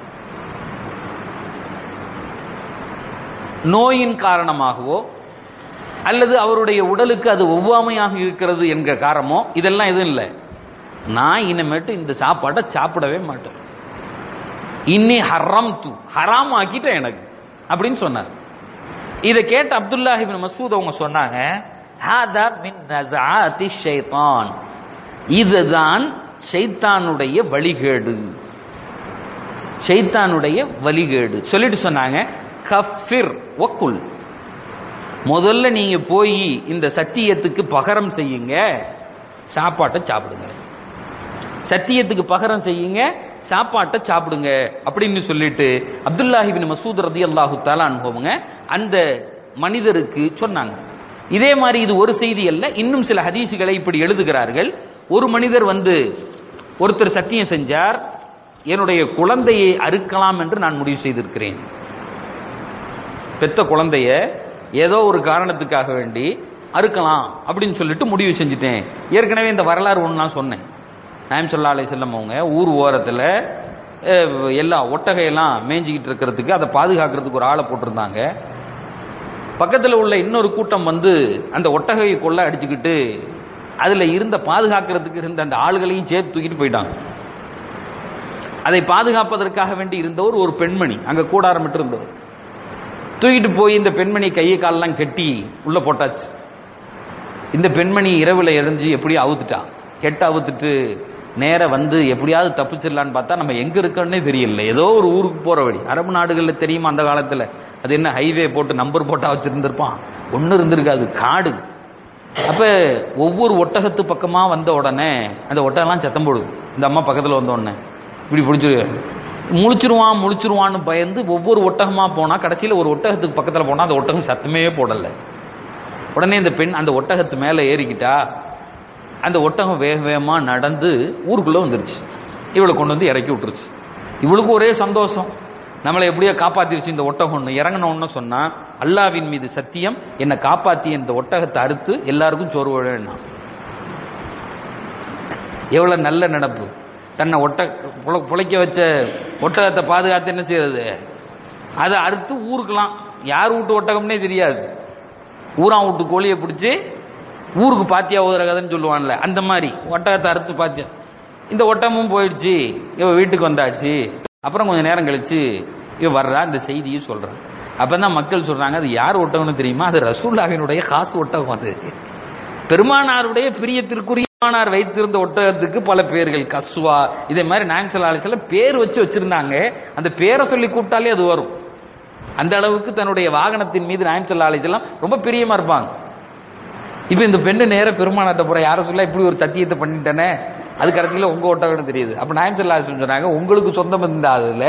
நோயின் காரணமாகவோ அல்லது அவருடைய உடலுக்கு அது ஒவ்வாமையாக இருக்கிறது என்கிற காரணமோ இதெல்லாம் எதுவும் இல்லை நான் இனிமேட்டு இந்த சாப்பாடை சாப்பிடவே மாட்டேன் இன்னி ஹரம் து ஹராம் ஆக்கிட்டேன் எனக்கு அப்படின்னு சொன்னார் இதை கேட்ட அப்துல்லாஹிபின் மசூத் அவங்க சொன்னாங்க ஹாதா மின் நஸாத்தி ஷைத்தான் இதுதான் ஷைத்தானுடைய வழிகேடு ஷைத்தானுடைய வழிகேடு சொல்லிட்டு சொன்னாங்க கஃபிர் வக்குல் முதல்ல நீங்க போய் இந்த சத்தியத்துக்கு பகரம் செய்யுங்க சாப்பாட்டை சாப்பிடுங்க சத்தியத்துக்கு பகரம் செய்யுங்க சாப்பாட்டை சாப்பிடுங்க அப்படின்னு சொல்லிட்டு அப்துல்லாஹிபின் மசூத் ரதி அல்லாஹு தாலா அனுபவங்க அந்த மனிதருக்கு சொன்னாங்க இதே மாதிரி இது ஒரு செய்தி அல்ல இன்னும் சில ஹதீசுகளை இப்படி எழுதுகிறார்கள் ஒரு மனிதர் வந்து ஒருத்தர் சத்தியம் செஞ்சார் என்னுடைய குழந்தையை அறுக்கலாம் என்று நான் முடிவு செய்திருக்கிறேன் பெத்த குழந்தைய ஏதோ ஒரு காரணத்துக்காக வேண்டி அறுக்கலாம் அப்படின்னு சொல்லிட்டு முடிவு செஞ்சுட்டேன் ஏற்கனவே இந்த வரலாறு ஒன்று நான் சொன்னேன் நாயம் சொல்லா அலை செல்லம் அவங்க ஊர் ஓரத்தில் எல்லா ஒட்டகையெல்லாம் மேய்ஞ்சிக்கிட்டு இருக்கிறதுக்கு அதை பாதுகாக்கிறதுக்கு ஒரு ஆளை போட்டிருந்தாங்க பக்கத்தில் உள்ள இன்னொரு கூட்டம் வந்து அந்த ஒட்டகையை கொள்ள அடிச்சுக்கிட்டு அதில் இருந்த பாதுகாக்கிறதுக்கு இருந்த அந்த ஆளுகளையும் சேர்த்து தூக்கிட்டு போயிட்டாங்க அதை பாதுகாப்பதற்காக வேண்டி இருந்தவர் ஒரு பெண்மணி அங்கே கூடாரமிட்டு இருந்தவர் தூக்கிட்டு போய் இந்த பெண்மணி கையை காலெல்லாம் கட்டி உள்ள போட்டாச்சு இந்த பெண்மணி இரவுல எரிஞ்சு எப்படியோ அவுத்துட்டா கெட்ட அவுத்துட்டு நேர வந்து எப்படியாவது தப்பிச்சிடலான்னு பார்த்தா நம்ம எங்க இருக்கோன்னே தெரியல ஏதோ ஒரு ஊருக்கு போற வழி அரபு நாடுகளில் தெரியுமா அந்த காலத்துல அது என்ன ஹைவே போட்டு நம்பர் போட்டா வச்சிருந்திருப்பான் ஒன்றும் இருந்திருக்காது காடு அப்ப ஒவ்வொரு ஒட்டகத்து பக்கமா வந்த உடனே அந்த ஒட்டகம்லாம் சத்தம் போடுது இந்த அம்மா பக்கத்துல வந்த உடனே இப்படி பிடிச்சி முழிச்சிருவான் முழிச்சிருவான்னு பயந்து ஒவ்வொரு ஒட்டகமா போனா கடைசியில் ஒரு ஒட்டகத்துக்கு பக்கத்தில் போனா அந்த ஒட்டகம் சத்தமே போடல உடனே இந்த பெண் அந்த ஒட்டகத்து மேலே ஏறிக்கிட்டா அந்த ஒட்டகம் வேக வேகமாக நடந்து ஊருக்குள்ளே வந்துருச்சு இவளை கொண்டு வந்து இறக்கி விட்டுருச்சு இவளுக்கு ஒரே சந்தோஷம் நம்மளை எப்படியோ காப்பாத்திருச்சு இந்த ஒட்டகம் ஒன்று இறங்கணும்னு சொன்னா அல்லாவின் மீது சத்தியம் என்னை காப்பாத்தி இந்த ஒட்டகத்தை அறுத்து எல்லாருக்கும் சோறு வேணும் எவ்வளவு நல்ல நடப்பு தன்னை ஒட்ட புல- புழைக்க வச்ச ஒட்டகத்தை பாதுகாத்து என்ன செய்யறது அதை அறுத்து ஊருக்கலாம் யார் வீட்டு ஒட்டகம்னே தெரியாது ஊரா வீட்டு கோழியை பிடிச்சி ஊருக்கு பாத்தியா ஓதுற கதைன்னு சொல்லுவான்ல அந்த மாதிரி ஒட்டகத்தை அறுத்து பாத்தியா இந்த ஒட்டகமும் போயிடுச்சு இவ வீட்டுக்கு வந்தாச்சு அப்புறம் கொஞ்சம் நேரம் கழிச்சு இவ வர்றா இந்த செய்தியை சொல்றான் அப்பதான் மக்கள் சொல்றாங்க அது யார் ஒட்டகம்னு தெரியுமா அது ரசூல்லாவினுடைய காசு ஒட்டகம் அது பெருமானாருடைய பிரியத்திற்குரிய பெருமானார் வைத்திருந்த ஒட்டகத்துக்கு பல பேர்கள் கஸ்வா இதே மாதிரி நாயன்சல் அலிசல்லம் பேர் வச்சு வச்சிருந்தாங்க அந்த பேரை சொல்லி கூப்பிட்டாலே அது வரும் அந்த அளவுக்கு தன்னுடைய வாகனத்தின் மீது நாயன்சல் அலிசல்லாம் ரொம்ப பிரியமா இருப்பாங்க இப்ப இந்த பெண்ணு நேர பெருமானாட்ட போற யார சொல்ல இப்படி ஒரு சத்தியத்தை பண்ணிட்டேனே அது கடைசியில உங்க ஒட்டகம்னு தெரியுது அப்ப நாயன்சல் அலிசல்லம் சொன்னாங்க உங்களுக்கு சொந்தம் இருந்தா அதுல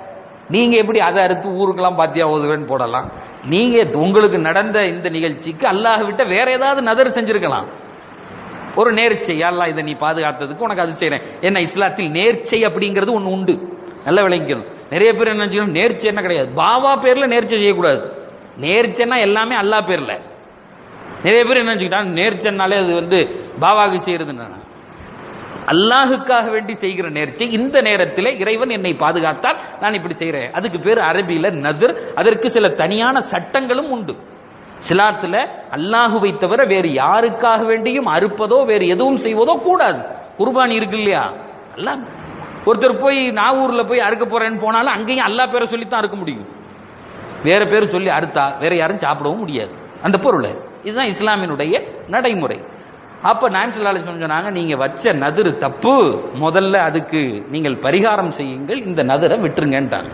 நீங்க எப்படி அதை அறுத்து ஊருக்கெல்லாம் பாத்தியா ஓதுவேன்னு போடலாம் நீங்க உங்களுக்கு நடந்த இந்த நிகழ்ச்சிக்கு அல்லாஹ் விட்ட வேற ஏதாவது நதர் செஞ்சிருக்கலாம் ஒரு நேர்ச்சை அல்லாஹ் இதை நீ பாதுகாத்ததுக்கு உனக்கு அது செய்றேன் என்ன இஸ்லாத்தில் நேர்ச்சை அப்படிங்கிறது ஒண்ணு உண்டு நல்ல விளங்கிக்கணும் நிறைய பேர் என்ன நினைச்சுக்கணும் நேர்ச்சை என்ன கிடையாது பாவா பேர்ல நேர்ச்சை செய்யக்கூடாது நேர்ச்சைன்னா எல்லாமே அல்லாஹ் பேர்ல நிறைய பேர் என்ன நினைச்சுக்கிட்டாங்க நேர்ச்சைனாலே அது வந்து பாவாவுக்கு செய்யறதுன்னு அல்லாஹுக்காக வேண்டி செய்கிற நேர்ச்சை இந்த நேரத்தில் இறைவன் என்னை பாதுகாத்தால் நான் இப்படி செய்கிறேன் அதுக்கு பேர் அரபியில நதிர் அதற்கு சில தனியான சட்டங்களும் உண்டு சிலாத்துல அல்லாஹுவை தவிர வேறு யாருக்காக வேண்டியும் அறுப்பதோ வேறு எதுவும் செய்வதோ கூடாது குர்பானி இருக்கு இல்லையா அல்லாஹ் ஒருத்தர் போய் நாகூர்ல போய் அறுக்க போறேன்னு போனாலும் அங்கேயும் அல்லாஹ் பேரை சொல்லித்தான் அறுக்க முடியும் வேற பேர் சொல்லி அறுத்தா வேற யாரும் சாப்பிடவும் முடியாது அந்த பொருள் இதுதான் இஸ்லாமினுடைய நடைமுறை அப்ப நாயம் சொல்லாலும் சொன்னாங்க நீங்க வச்ச நதிரு தப்பு முதல்ல அதுக்கு நீங்கள் பரிகாரம் செய்யுங்கள் இந்த நதிரை விட்டுருங்கன்ட்டாங்க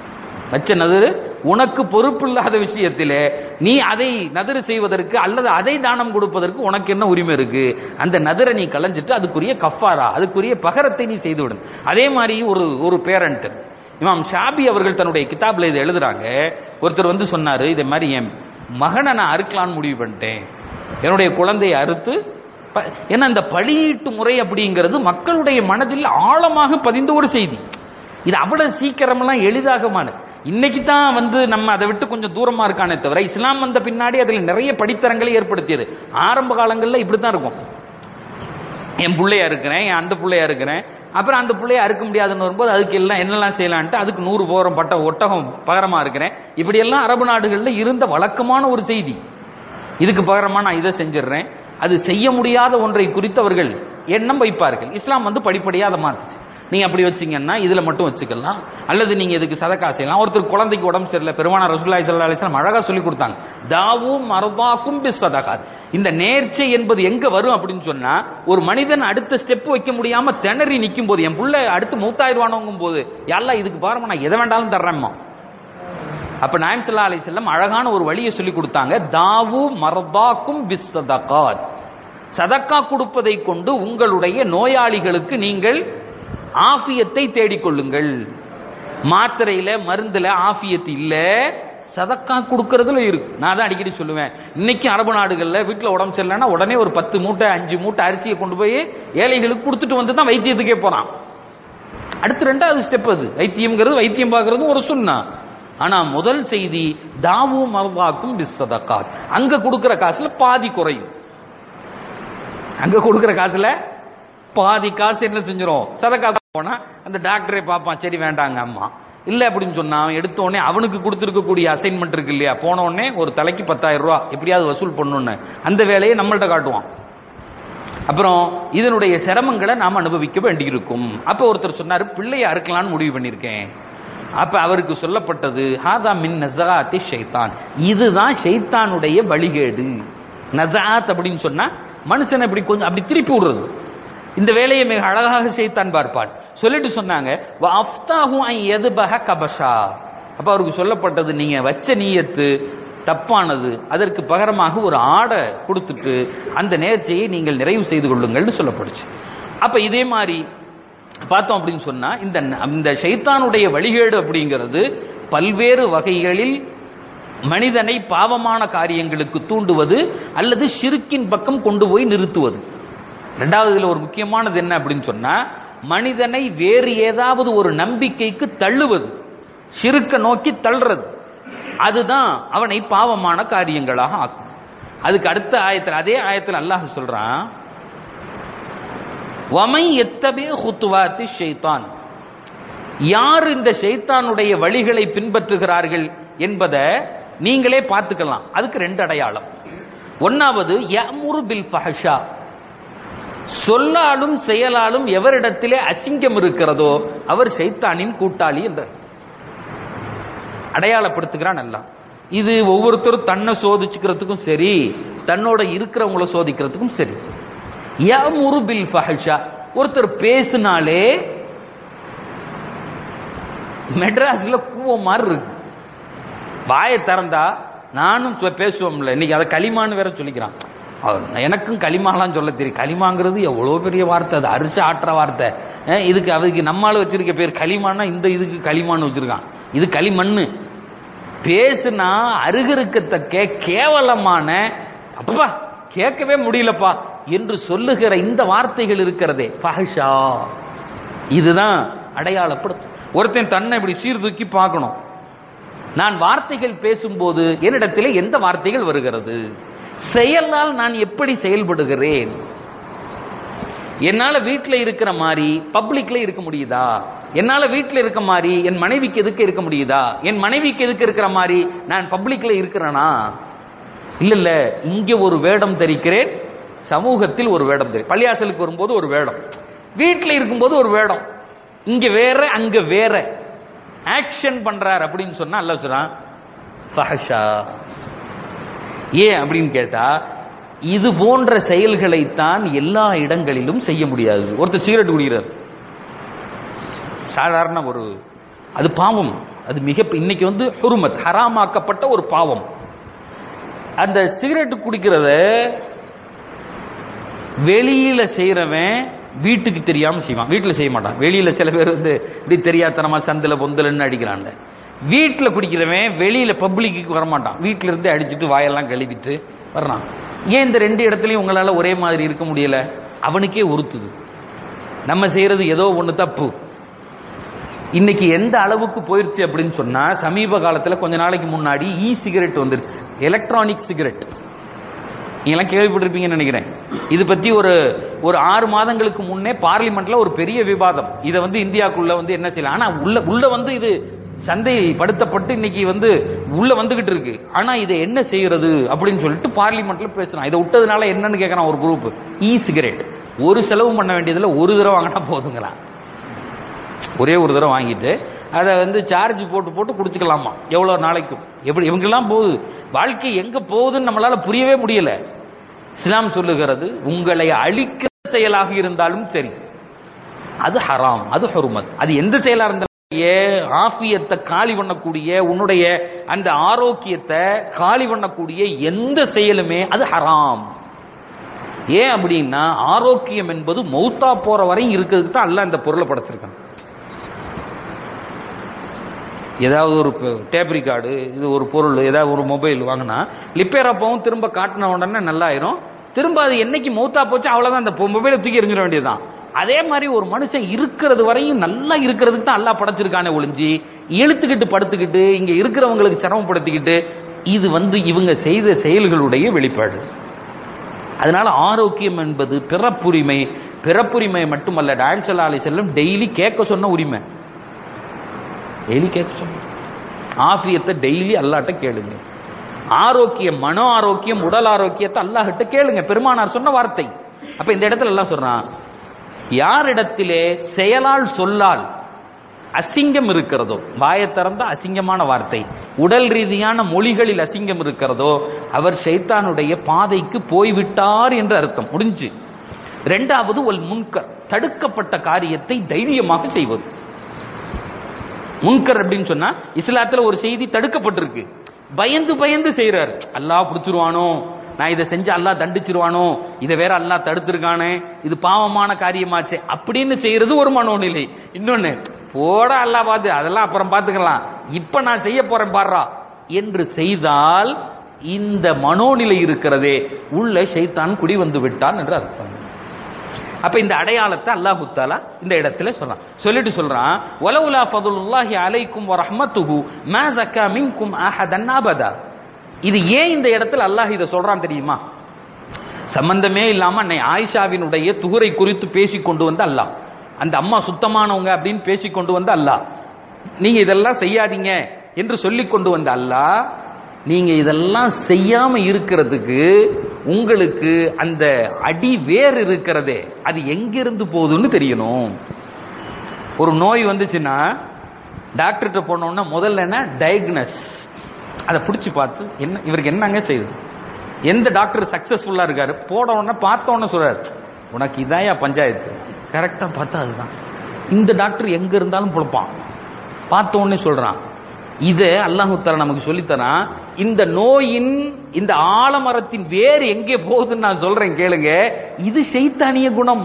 வச்ச நதிரு உனக்கு பொறுப்பு இல்லாத விஷயத்திலே நீ அதை நதிரு செய்வதற்கு அல்லது அதை தானம் கொடுப்பதற்கு உனக்கு என்ன உரிமை இருக்கு அந்த நதிரை நீ களைஞ்சிட்டு அதுக்குரிய கஃபாரா அதுக்குரிய பகரத்தை நீ செய்து விடு அதே மாதிரி ஒரு ஒரு பேரண்ட் இமாம் ஷாபி அவர்கள் தன்னுடைய கிதாப்ல இதை எழுதுறாங்க ஒருத்தர் வந்து சொன்னாரு இதே மாதிரி என் மகனை நான் அறுக்கலான்னு முடிவு பண்ணிட்டேன் என்னுடைய குழந்தையை அறுத்து ப- ஏன்னா இந்த பழியீட்டு முறை அப்படிங்கிறது மக்களுடைய மனதில் ஆழமாக பதிந்த ஒரு செய்தி இது அவ்வளவு சீக்கிரமெல்லாம் எளிதாகமான இன்னைக்கு தான் வந்து நம்ம அதை விட்டு கொஞ்சம் தூரமா இருக்கானே தவிர இஸ்லாம் வந்த பின்னாடி அதில் நிறைய படித்தரங்களை ஏற்படுத்தியது ஆரம்ப காலங்களில் இப்படி தான் இருக்கும் என் பிள்ளையா இருக்கிறேன் என் அந்த பிள்ளையா இருக்கிறேன் அப்புறம் அந்த பிள்ளைய அறுக்க முடியாதுன்னு வரும்போது அதுக்கு எல்லாம் என்னெல்லாம் செய்யலான்ட்டு அதுக்கு நூறு போரம் பட்ட ஒட்டகம் பகரமா இருக்கிறேன் இப்படியெல்லாம் அரபு நாடுகளில் இருந்த வழக்கமான ஒரு செய்தி இதுக்கு பகரமா நான் இதை செஞ்சிடுறேன் அது செய்ய முடியாத ஒன்றை குறித்து அவர்கள் எண்ணம் வைப்பார்கள் இஸ்லாம் வந்து படிப்படியாக அதை மாத்துச்சு நீங்க அப்படி வச்சீங்கன்னா இதுல மட்டும் வச்சுக்கலாம் அல்லது நீங்க இதுக்கு சதக்கா செய்யலாம் ஒருத்தர் குழந்தைக்கு உடம்பு சரியில்லை பெருமான ரசூலுல்லாஹி ஸல்லல்லாஹு அலைஹி வஸல்லம் அழகா சொல்லி கொடுத்தாங்க தாவும் மரபாக்கும் பிஸ் சதகாத் இந்த நேர்ச்சை என்பது எங்க வரும் அப்படின்னு சொன்னா ஒரு மனிதன் அடுத்த ஸ்டெப் வைக்க முடியாம திணறி நிற்கும் போது என் புள்ள அடுத்து மூத்தாயிரவானவங்கும் போது யாரெல்லாம் இதுக்கு பாருங்க நான் எதை வேண்டாலும் தர்றேம்மா அப்ப நாயம்துல்லா அலி செல்லம் அழகான ஒரு வழியை சொல்லி கொடுத்தாங்க தாவு மரபாக்கும் பிஸ்தகாத் சதக்கா கொடுப்பதை கொண்டு உங்களுடைய நோயாளிகளுக்கு நீங்கள் ஆஃபியத்தை தேடிக்கொள்ளுங்கள் மாத்திரையில மருந்துல ஆஃபியத் இல்ல சதக்கா கொடுக்கறதுல இருக்கு நான் தான் அடிக்கடி சொல்லுவேன் இன்னைக்கு அரபு நாடுகள்ல வீட்டுல உடம்பு சரியில்லைன்னா உடனே ஒரு பத்து மூட்டை அஞ்சு மூட்டை அரிசியை கொண்டு போய் ஏழைகளுக்கு கொடுத்துட்டு வந்து தான் வைத்தியத்துக்கே போறான் அடுத்து ரெண்டாவது ஸ்டெப் அது வைத்தியம்ங்கிறது வைத்தியம் பார்க்கறதும் ஒரு சுண்ணா ஆனா முதல் செய்தி தாவு மர்வாக்கும் பிஸ்ஸதகாத் அங்க கொடுக்கிற காசுல பாதி குறையும் அங்க கொடுக்கிற காசுல பாதி காசு என்ன செஞ்சிரும் சதக்கா போனா அந்த டாக்டரை பார்ப்பான் சரி வேண்டாங்க அம்மா இல்ல அப்படின்னு சொன்னா அவன் எடுத்த உடனே அவனுக்கு கொடுத்துருக்கக்கூடிய அசைன்மெண்ட் இருக்கு இல்லையா போன உடனே ஒரு தலைக்கு பத்தாயிரம் ரூபாய் எப்படியாவது வசூல் பண்ணணும்னு அந்த வேலையை நம்மள்ட்ட காட்டுவான் அப்புறம் இதனுடைய சிரமங்களை நாம் அனுபவிக்க வேண்டியிருக்கும் அப்ப ஒருத்தர் சொன்னாரு பிள்ளையை அறுக்கலாம்னு முடிவு பண்ணியிருக்கேன் அப்ப அவருக்கு சொல்லப்பட்டது ஹாதா மின் நசாத்தி ஷைத்தான் இதுதான் ஷைத்தானுடைய வழிகேடு நசாத் அப்படின்னு சொன்னா மனுஷனை இப்படி கொஞ்சம் அப்படி திருப்பி விடுறது இந்த வேலையை மிக அழகாக செய்தான் பார்ப்பான் சொல்லிட்டு சொன்னாங்க அஃப்தாகும் எதுபக கபஷா அப்ப அவருக்கு சொல்லப்பட்டது நீங்க வச்ச நீயத்து தப்பானது அதற்கு பகரமாக ஒரு ஆடை கொடுத்துட்டு அந்த நேர்ச்சியை நீங்கள் நிறைவு செய்து கொள்ளுங்கள்னு சொல்லப்படுச்சு அப்ப இதே மாதிரி பார்த்தோம் அப்படின்னு சொன்னா இந்த இந்த ஷைத்தானுடைய வழிகேடு அப்படிங்கிறது பல்வேறு வகைகளில் மனிதனை பாவமான காரியங்களுக்கு தூண்டுவது அல்லது ஷிருக்கின் பக்கம் கொண்டு போய் நிறுத்துவது ரெண்டாவது இதுல ஒரு முக்கியமானது என்ன அப்படின்னு சொன்னா மனிதனை வேறு ஏதாவது ஒரு நம்பிக்கைக்கு தள்ளுவது ஷிருக்க நோக்கி தள்ளுறது அதுதான் அவனை பாவமான காரியங்களாக ஆக்கும் அதுக்கு அடுத்த ஆயத்தில் அதே ஆயத்தில் அல்லாஹ் சொல்றான் வமை எத்தபே ஹுத்துவாத்தி ஷைத்தான் யார் இந்த ஷைத்தானுடைய வழிகளை பின்பற்றுகிறார்கள் என்பதை நீங்களே பார்த்துக்கலாம் அதுக்கு ரெண்டு அடையாளம் ஒன்னாவது யமுரு பில் ஃபஹஷா சொல்லாலும் செயலாலும் எவரிடத்திலே அசிங்கம் இருக்கிறதோ அவர் சைத்தானின் கூட்டாளி என்ற அடையாளப்படுத்துகிறான் எல்லாம் இது ஒவ்வொருத்தரும் தன்னை சோதிச்சுக்கிறதுக்கும் சரி தன்னோட இருக்கிறவங்கள சோதிக்கிறதுக்கும் சரி யமுரு பில் ஃபஹஷா ஒருத்தர் பேசினாலே மெட்ராஸ்ல கூவ மாதிரி இருக்கு வாயை திறந்தா நானும் சொ- பேசுவோம்ல இன்னைக்கு அதை களிமான்னு வேற சொல்லிக்கிறான் அவன் எனக்கும் களிமாலாம் சொல்ல தெரியும் களிமாங்கிறது எவ்வளோ பெரிய வார்த்தை அது அரிசி ஆட்டுற வார்த்தை அஹ் இதுக்கு அதுக்கு நம்மால வச்சிருக்க பேர் களிமான்னா இந்த இதுக்கு களிமான்னு வச்சிருக்கான் இது களிமண்ணு பேசுனா அருகருக்கத்தக்க கேவலமான அப்பா கேட்கவே முடியலப்பா என்று சொல்லுகிற இந்த வார்த்தைகள் இருக்கிறதே ஃபஹஷா இதுதான் அடையாளப்படுத்தும் ஒருத்தன் தன்னை இப்படி சீர்தூக்கி பார்க்கணும் நான் வார்த்தைகள் பேசும்போது என்னிடத்திலே எந்த வார்த்தைகள் வருகிறது செயலால் நான் எப்படி செயல்படுகிறேன் என்னால வீட்ல இருக்கிற மாதிரி பப்ளிக்ல இருக்க முடியுதா என்னால வீட்ல இருக்க மாதிரி என் மனைவிக்கு எதுக்கு இருக்க முடியுதா என் மனைவிக்கு எதுக்கு இருக்கிற மாதிரி நான் பப்ளிக்ல இருக்கிறேனா இல்ல இல்ல இங்க ஒரு வேடம் தரிக்கிறேன் சமூகத்தில் ஒரு வேடம் தரி பள்ளியாசலுக்கு வரும்போது ஒரு வேடம் வீட்ல இருக்கும்போது ஒரு வேடம் இங்க வேற அங்க வேற ஆக்ஷன் பண்றார் அப்படின்னு சொன்னா அல்ல சொல்றான் ஃபஹஷா ஏன் அப்படின்னு கேட்டா இது போன்ற செயல்களைத்தான் எல்லா இடங்களிலும் செய்ய முடியாது ஒருத்தர் சிகரெட் குடிக்கிறார் சாதாரண ஒரு அது பாவம் அது மிக இன்னைக்கு வந்து ஹுருமத் ஹராமாக்கப்பட்ட ஒரு பாவம் அந்த சிகரெட் குடிக்கிறத வெளியில செய்யறவன் வீட்டுக்கு தெரியாம செய்வான் வீட்டுல செய்ய மாட்டான் வெளியில சில பேர் வந்து இப்படி தெரியாதனமா சந்தில பொந்தலன்னு அடிக்கிறான்ல வீட்டுல குடிக்கிறவன் வெளியில பப்ளிக்கு வரமாட்டான் வீட்டுல இருந்து அடிச்சுட்டு வாயெல்லாம் கழுவிட்டு வர்றான் ஏன் இந்த ரெண்டு இடத்துலயும் உங்களால ஒரே மாதிரி இருக்க முடியல அவனுக்கே உறுத்துது நம்ம செய்யறது ஏதோ ஒண்ணு தப்பு இன்னைக்கு எந்த அளவுக்கு போயிருச்சு அப்படின்னு சொன்னா சமீப காலத்துல கொஞ்ச நாளைக்கு முன்னாடி இ சிகரெட் வந்துருச்சு எலக்ட்ரானிக் சிகரெட் நீங்களாம் கேள்விப்பட்டிருப்பீங்கன்னு நினைக்கிறேன் இது பத்தி ஒரு ஒரு ஆறு மாதங்களுக்கு முன்னே பார்லிமெண்ட்ல ஒரு பெரிய விவாதம் இதை வந்து இந்தியாக்குள்ள வந்து என்ன செய்யலாம் ஆனா உள்ள உள்ள வந்து இது சந்தைப்படுத்தப்பட்டு இன்னைக்கு வந்து உள்ள வந்துகிட்டு இருக்கு ஆனா இதை என்ன செய்யறது அப்படின்னு சொல்லிட்டு பார்லிமெண்ட்ல பேசுறான் இதை விட்டதுனால என்னன்னு கேட்கறான் ஒரு குரூப் இ சிகரெட் ஒரு செலவு பண்ண வேண்டியதுல ஒரு தடவை வாங்கினா போதுங்களா ஒரே ஒரு தடவை வாங்கிட்டு அதை வந்து சார்ஜ் போட்டு போட்டு குடிச்சுக்கலாமா எவ்வளோ நாளைக்கும் எப்படி இவங்கெல்லாம் போகுது வாழ்க்கை எங்க போகுதுன்னு நம்மளால புரியவே முடியல இஸ்லாம் சொல்லுகிறது உங்களை அழிக்கிற செயலாக இருந்தாலும் சரி அது ஹராம் அது ஹுருமத் அது எந்த செயலா இருந்தாலும் ஏ ஆஃபியத்தை காலி பண்ணக்கூடிய உன்னுடைய அந்த ஆரோக்கியத்தை காலி பண்ணக்கூடிய எந்த செயலுமே அது ஹராம் ஏன் அப்படின்னா ஆரோக்கியம் என்பது மௌத்தா போற வரையும் இருக்கிறதுக்கு தான் அல்லாஹ் இந்த பொருளை படைச்சிருக்கான் ஏதாவது ஒரு டேப் ரிகார்டு இது ஒரு பொருள் ஏதாவது ஒரு மொபைல் வாங்கினா லிப்பேர் அப்பவும் திரும்ப காட்டின உடனே நல்லா ஆயிரும் திரும்ப அது என்னைக்கு மௌத்தா போச்சு அவ்வளவுதான் அந்த மொபைலை தூக்கி எறிஞ்சிட வேண்டியதுதான் அதே மாதிரி ஒரு மனுஷன் இருக்கிறது வரையும் நல்லா இருக்கிறதுக்கு தான் அல்லாஹ் படைச்சிருக்கானே ஒளிஞ்சு இழுத்துக்கிட்டு படுத்துக்கிட்டு இங்க இருக்கிறவங்களுக்கு சிரமப்படுத்திக்கிட்டு இது வந்து இவங்க செய்த செயல்களுடைய வெளிப்பாடு அதனால ஆரோக்கியம் என்பது பிறப்புரிமை பிறப்புரிமை மட்டுமல்ல டாயல் சல்லா அலி செல்லம் டெய்லி கேட்க சொன்ன உரிமை டெய்லி கேட்க சொன்ன ஆஃபியத்தை டெய்லி அல்லாட்ட கேளுங்க ஆரோக்கியம் மனோ ஆரோக்கியம் உடல் ஆரோக்கியத்தை அல்லாஹ்கிட்ட கேளுங்க பெருமானார் சொன்ன வார்த்தை அப்ப இந்த இடத்துல எல்லாம் சொல்றான் யாரிடத்திலே செயலால் சொல்லால் அசிங்கம் இருக்கிறதோ வாயை திறந்த அசிங்கமான வார்த்தை உடல் ரீதியான மொழிகளில் அசிங்கம் இருக்கிறதோ அவர் ஷைத்தானுடைய பாதைக்கு போய்விட்டார் என்று அர்த்தம் முடிஞ்சு ரெண்டாவது ஒரு முன்கர் தடுக்கப்பட்ட காரியத்தை தைரியமாக செய்வது முன்கர் அப்படின்னு சொன்னா இஸ்லாத்துல ஒரு செய்தி தடுக்கப்பட்டிருக்கு பயந்து பயந்து செய்யறாரு அல்லாஹ் பிடிச்சிருவானோ நான் இதை செஞ்சு அல்லாஹ் தண்டிச்சிருவானோ இதை வேற அல்லாஹ் தடுத்திருக்கானே இது பாவமான காரியமாச்சே அப்படின்னு செய்யறது ஒரு மனோநிலை இன்னொன்னு போட அல்லாஹ் பார்த்து அதெல்லாம் அப்புறம் பார்த்துக்கலாம் இப்ப நான் செய்ய போறேன் பாடுறா என்று செய்தால் இந்த மனோநிலை இருக்கிறதே உள்ள ஷைத்தான் குடி வந்து விட்டான் என்று அர்த்தம் அப்ப இந்த அடையாளத்தை அல்லாஹு தாலா இந்த இடத்துல சொல்றான் சொல்லிட்டு சொல்றான் வலவுலா ஃபதுலுல்லாஹி அலைக்கும் வ ரஹ்மத்துஹு மா ஜக்கா மின்கும் அஹதன் அபதா இது ஏன் இந்த இடத்துல அல்லாஹ் இதை சொல்றான் தெரியுமா சம்பந்தமே இல்லாம அன்னை ஆயிஷாவினுடைய துகுரை குறித்து பேசி கொண்டு வந்த அல்லாஹ் அந்த அம்மா சுத்தமானவங்க அப்படின்னு பேசி கொண்டு வந்த அல்லாஹ் நீங்க இதெல்லாம் செய்யாதீங்க என்று சொல்லி கொண்டு வந்த அல்லாஹ் நீங்க இதெல்லாம் செய்யாம இருக்கிறதுக்கு உங்களுக்கு அந்த அடி வேர் இருக்கிறதே அது எங்கிருந்து போகுதுன்னு தெரியணும் ஒரு நோய் வந்துச்சுன்னா டாக்டர்கிட்ட போனோம்னா முதல்ல என்ன டயக்னஸ் அதை பிடிச்சி பார்த்து என்ன இவருக்கு என்னங்க செய்யுது எந்த டாக்டர் சக்சஸ்ஃபுல்லா இருக்காரு போட உடனே பார்த்த உடனே சொல்றாரு உனக்கு இதாயா பஞ்சாயத்து கரெக்டா பார்த்தா அதுதான் இந்த டாக்டர் எங்க இருந்தாலும் பொழப்பான் பார்த்த உடனே சொல்றான் இதை அல்லாஹு தஆலா நமக்கு சொல்லித்தரான் இந்த நோயின் இந்த ஆலமரத்தின் வேர் எங்கே போகுதுன்னு நான் சொல்றேன் கேளுங்க இது ஷைத்தானிய குணம்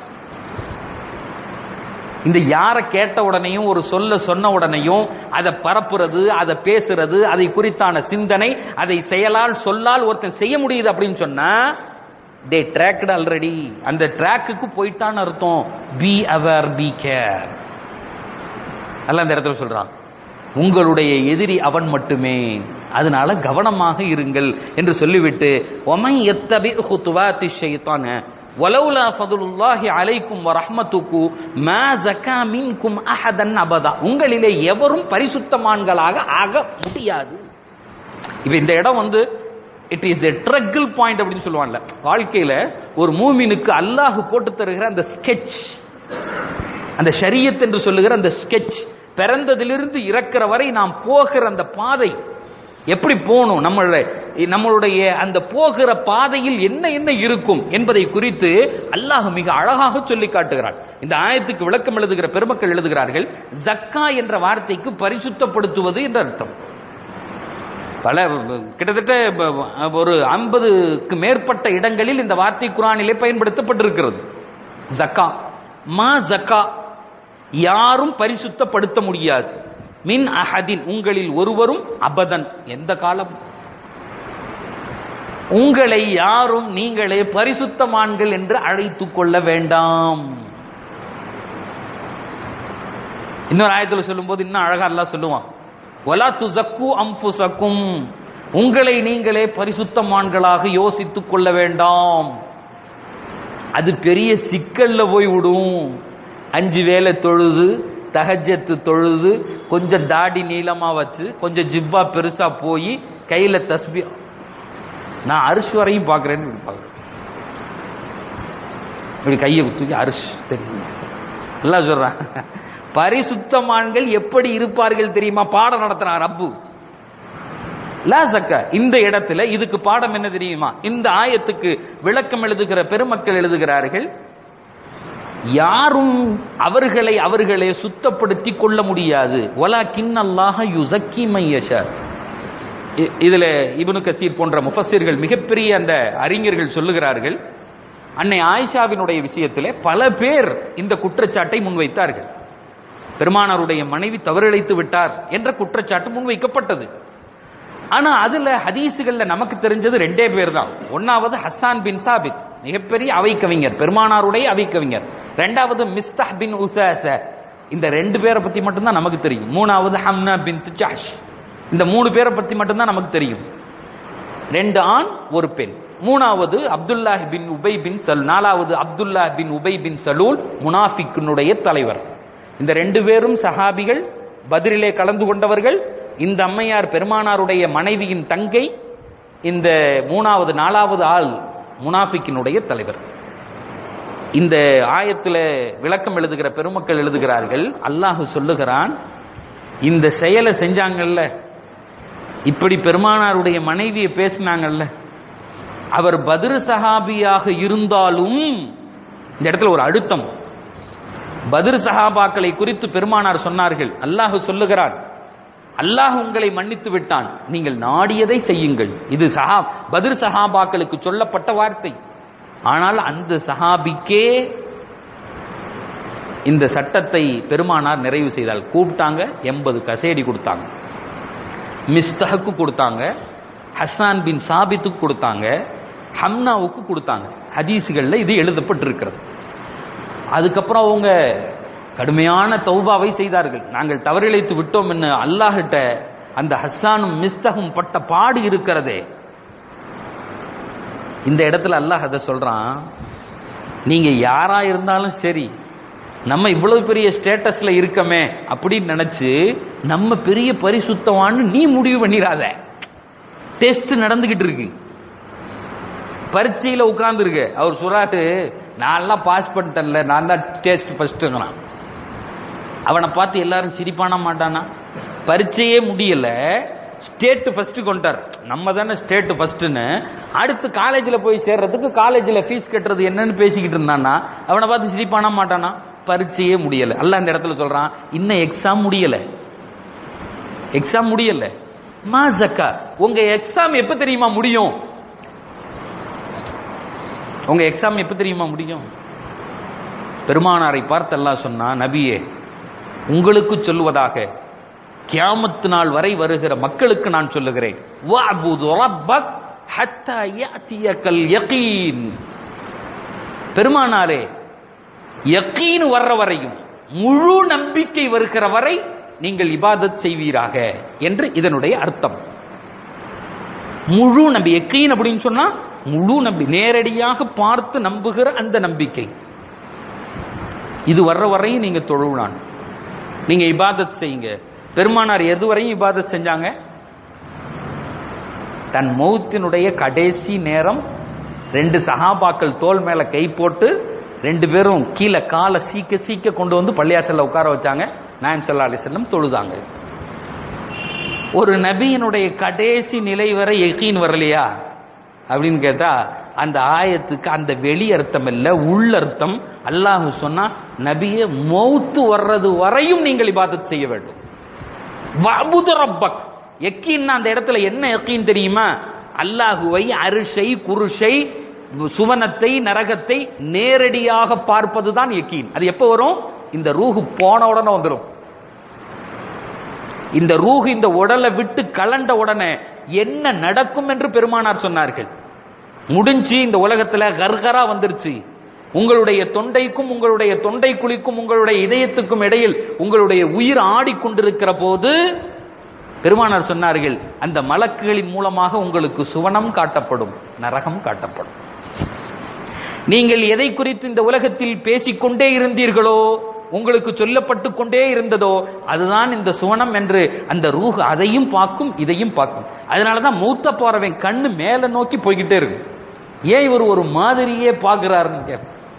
இந்த யாரை கேட்ட உடனேயும் ஒரு சொல்ல சொன்ன உடனேயும் அதை பரப்புறது அதை பேசுறது அதை குறித்தான சிந்தனை அதை செயலால் சொல்லால் ஒருத்தன் செய்ய முடியுது அப்படின்னு சொன்னா தே ட்ராக்டு ஆல்ரெடி அந்த ட்ராக்குக்கு போயிட்டான்னு அர்த்தம் பி அவர் பி கேர் அல்ல அந்த இடத்துல சொல்றான் உங்களுடைய எதிரி அவன் மட்டுமே அதனால கவனமாக இருங்கள் என்று சொல்லிவிட்டு ஒமை எத்தபி ஹுத்துவாத்தி ஷைத்தான வலவுலா ஃபதுலுல்லாஹி அலைக்கும் வ ரஹ்மத்துக்கு மா ஜக்கா மின்கும் அஹதன் அபதா உங்களிலே எவரும் பரிசுத்தமான்களாக ஆக முடியாது இப்ப இந்த இடம் வந்து it is a trickle point அப்படின்னு சொல்லுவாங்கல்ல வாழ்க்கையில ஒரு மூமினுக்கு அல்லாஹ் போட்டு தருகிற அந்த ஸ்கெட்ச் அந்த ஷரியத் என்று சொல்லுகிற அந்த ஸ்கெட்ச் பிறந்ததிலிருந்து இறக்கிற வரை நாம் போகிற அந்த பாதை எப்படி போகணும் நம்மளுடைய நம்மளுடைய அந்த போகிற பாதையில் என்ன என்ன இருக்கும் என்பதை குறித்து அல்லாஹ் மிக அழகாக சொல்லி காட்டுகிறான் இந்த ஆயத்துக்கு விளக்கம் எழுதுகிற பெருமக்கள் எழுதுகிறார்கள் ஜக்கா என்ற வார்த்தைக்கு பரிசுத்தப்படுத்துவது என்ற அர்த்தம் பல கிட்டத்தட்ட ப- ஒரு ஐம்பதுக்கு மேற்பட்ட இடங்களில் இந்த வார்த்தை குரானிலே பயன்படுத்தப்பட்டிருக்கிறது ஜக்கா மா ஜக்கா யாரும் பரிசுத்தப்படுத்த முடியாது மின் அஹதின் உங்களில் ஒருவரும் அபதன் எந்த காலம் உங்களை யாரும் நீங்களே பரிசுத்தமான்கள் என்று அழைத்துக் கொள்ள வேண்டாம் இன்னொரு ஆயத்துல சொல்லும்போது இன்னும் அழகா அல்லாஹ் சொல்லுவான் வலா துசக்கு அம்புசக்கும் உங்களை நீங்களே பரிசுத்தமான்களாக யோசித்துக் கொள்ள வேண்டாம் அது பெரிய சிக்கல்ல போய் விடும் அஞ்சு வேளை தொழுது தஹஜத்து தொழுது கொஞ்சம் தாடி நீளமா வச்சு கொஞ்சம் ஜிப்பா பெருசா போய் கையில தஸ்பி நான் அரிசி வரையும் பார்க்கறேன்னு இப்படி பார்க்கறேன் இப்படி கையை தூக்கி அரிசி தெரியும் எல்லாம் சொல்றான் பரிசுத்தமான்கள் எப்படி இருப்பார்கள் தெரியுமா பாடம் நடத்துறான் ரப்பு லா சக்க இந்த இடத்துல இதுக்கு பாடம் என்ன தெரியுமா இந்த ஆயத்துக்கு விளக்கம் எழுதுகிற பெருமக்கள் எழுதுகிறார்கள் யாரும் அவர்களை அவர்களே சுத்தப்படுத்தி கொள்ள முடியாது ஒலா கிண்ணல்லாக யுசக்கி மையஷா இதுல இப்னு கசீர் போன்ற முஃபஸிர்கள் மிகப்பெரிய அந்த அறிஞர்கள் சொல்லுகிறார்கள் அன்னை ஆயிஷாவினுடைய விஷயத்திலே பல பேர் இந்த குற்றச்சாட்டை முன்வைத்தார்கள் பெருமானாருடைய மனைவி தவறிழைத்து விட்டார் என்ற குற்றச்சாட்டு முன்வைக்கப்பட்டது ஆனா அதுல ஹதீசுகள்ல நமக்கு தெரிஞ்சது ரெண்டே பேர் தான் ஒன்னாவது ஹஸ்ஸான் பின் சாபித் மிகப்பெரிய அவை கவிஞர் பெருமானாருடைய அவை கவிஞர் ரெண்டாவது மிஸ்தஹ் பின் உசாச இந்த ரெண்டு பேரை பத்தி மட்டும்தான் நமக்கு தெரியும் மூணாவது ஹம்னா பின் ஜாஷ் இந்த மூணு பேரை பத்தி மட்டும்தான் நமக்கு தெரியும் ரெண்டு ஆண் ஒரு பெண் மூணாவது அப்துல்லாஹ் பின் உபை பின் சல் நாலாவது அப்துல்லாஹ் பின் உபை பின் சலூல் முனாஃபிக்கினுடைய தலைவர் இந்த ரெண்டு பேரும் சஹாபிகள் பதிரிலே கலந்து கொண்டவர்கள் இந்த அம்மையார் பெருமானாருடைய மனைவியின் தங்கை இந்த மூணாவது நாலாவது ஆள் முனாஃபிக்கினுடைய தலைவர் இந்த ஆயத்துல விளக்கம் எழுதுகிற பெருமக்கள் எழுதுகிறார்கள் அல்லாஹ் சொல்லுகிறான் இந்த செயலை செஞ்சாங்கல்ல இப்படி பெருமானாருடைய மனைவியை பேசினாங்கல்ல அவர் பதிரு சஹாபியாக இருந்தாலும் இந்த இடத்துல ஒரு அழுத்தம் பதிரு சஹாபாக்களை குறித்து பெருமானார் சொன்னார்கள் அல்லாஹ் சொல்லுகிறார் அல்லாஹ் உங்களை மன்னித்து விட்டான் நீங்கள் நாடியதை செய்யுங்கள் இது சஹா பதிர் சஹாபாக்களுக்கு சொல்லப்பட்ட வார்த்தை ஆனால் அந்த சஹாபிக்கே இந்த சட்டத்தை பெருமானார் நிறைவு செய்தால் கூப்பிட்டாங்க எண்பது கசேடி கொடுத்தாங்க மிஸ்தஹுக்கு கொடுத்தாங்க ஹஸ்ஸான் பின் சாபித்துக்கு கொடுத்தாங்க ஹம்னாவுக்கு கொடுத்தாங்க ஹதீஸுகளில் இது எழுதப்பட்டிருக்கிறது அதுக்கப்புறம் அவங்க கடுமையான தௌபாவை செய்தார்கள் நாங்கள் தவறிழைத்து விட்டோம் என்று அல்லாஹிட்ட அந்த ஹஸ்ஸானும் மிஸ்தகும் பட்ட பாடு இருக்கிறதே இந்த இடத்துல அல்லாஹ் அதை சொல்றான் நீங்க யாரா இருந்தாலும் சரி நம்ம இவ்வளவு பெரிய ஸ்டேட்டஸ்ல இருக்கமே அப்படின்னு நினைச்சு நம்ம பெரிய பரிசுத்தவான்னு நீ முடிவு பண்ணிடாத டெஸ்ட் நடந்துகிட்டு இருக்கு பரீட்சையில உட்கார்ந்து இருக்கு அவர் சொல்றாரு நான் பாஸ் பண்ணிட்டேன்ல நான் தான் டெஸ்ட் ஃபர்ஸ்ட்டுங்கிறான் அவனை பார்த்து எல்லாரும் சிரிப்பானா மாட்டானா பரீட்சையே முடியல ஸ்டேட் ஃபர்ஸ்ட் கொண்டார் நம்ம தானே ஸ்டேட் ஃபர்ஸ்ட்னு அடுத்து காலேஜில் போய் சேர்றதுக்கு காலேஜில் ஃபீஸ் கட்டுறது என்னன்னு பேசிக்கிட்டு இருந்தானா அவனை பார்த்து சிரிப்பானா மாட்டானா பரீட்சையே முடியல அல்ல அந்த இடத்துல சொல்றான் இன்னும் எக்ஸாம் முடியல எக்ஸாம் முடியல மா ஜக்கா உங்க எக்ஸாம் எப்ப தெரியுமா முடியும் உங்க எக்ஸாம் எப்ப தெரியுமா முடியும் பெருமானாரை பார்த்து அல்லாஹ் சொன்னா நபியே உங்களுக்கு சொல்லுவதாக கியாமத்து நாள் வரை வருகிற மக்களுக்கு நான் சொல்லுகிறேன் வஅபுது ரப்பக் ஹத்தா யஅதியக்கல் யகீன் பெருமானாரே யகீன் வர்ற வரையும் முழு நம்பிக்கை வருகிற வரை நீங்கள் இபாதத் செய்வீராக என்று இதனுடைய அர்த்தம் முழு நம்பி யக்கீன் அப்படின்னு சொன்னா முழு நம்பி நேரடியாக பார்த்து நம்புகிற அந்த நம்பிக்கை இது வர்ற வரையும் நீங்க தொழுவினான் நீங்க இபாதத் செய்யுங்க பெருமானார் எதுவரையும் இபாதத் செஞ்சாங்க தன் மௌத்தினுடைய கடைசி நேரம் ரெண்டு சகாபாக்கள் தோல் மேல கை போட்டு ரெண்டு பேரும் கீழே காலை சீக்க சீக்க கொண்டு வந்து பள்ளியாசல்ல உட்கார வச்சாங்க நாயம் சல்லா அலிசல்லம் தொழுதாங்க ஒரு நபியினுடைய கடைசி நிலை வரை எகீன் வரலையா அப்படின்னு கேட்டா அந்த ஆயத்துக்கு அந்த வெளி அர்த்தம் இல்ல உள்ளர்த்தம் அல்லாஹ் சொன்னா நபியே மௌத்து வர்றது வரையும் நீங்கள் இபாதத் செய்ய வேண்டும் வஅபுது ரப்பக் யக்கீன் அந்த இடத்துல என்ன யக்கீன் தெரியுமா அல்லாஹுவை அரிசை குருஷை சுவனத்தை நரகத்தை நேரடியாக பார்ப்பதுதான் யக்கீன் அது எப்போ வரும் இந்த ரூஹு போன உடனே வந்துடும் இந்த ரூஹு இந்த உடலை விட்டு கலண்ட உடனே என்ன நடக்கும் என்று பெருமானார் சொன்னார்கள் முடிஞ்சு இந்த உலகத்துல கர்கரா வந்துருச்சு உங்களுடைய தொண்டைக்கும் உங்களுடைய தொண்டை குழிக்கும் உங்களுடைய இதயத்துக்கும் இடையில் உங்களுடைய உயிர் ஆடிக்கொண்டிருக்கிற போது பெருமானார் சொன்னார்கள் அந்த மலக்குகளின் மூலமாக உங்களுக்கு சுவனம் காட்டப்படும் நரகம் காட்டப்படும் நீங்கள் எதை குறித்து இந்த உலகத்தில் பேசிக்கொண்டே இருந்தீர்களோ உங்களுக்கு சொல்லப்பட்டு கொண்டே இருந்ததோ அதுதான் இந்த சுவனம் என்று அந்த ரூஹ் அதையும் பார்க்கும் இதையும் பார்க்கும் அதனாலதான் மூத்த போறவன் கண்ணு மேல நோக்கி போய்கிட்டே இருக்கு ஏன் இவர் ஒரு மாதிரியே பார்க்கிறாருன்னு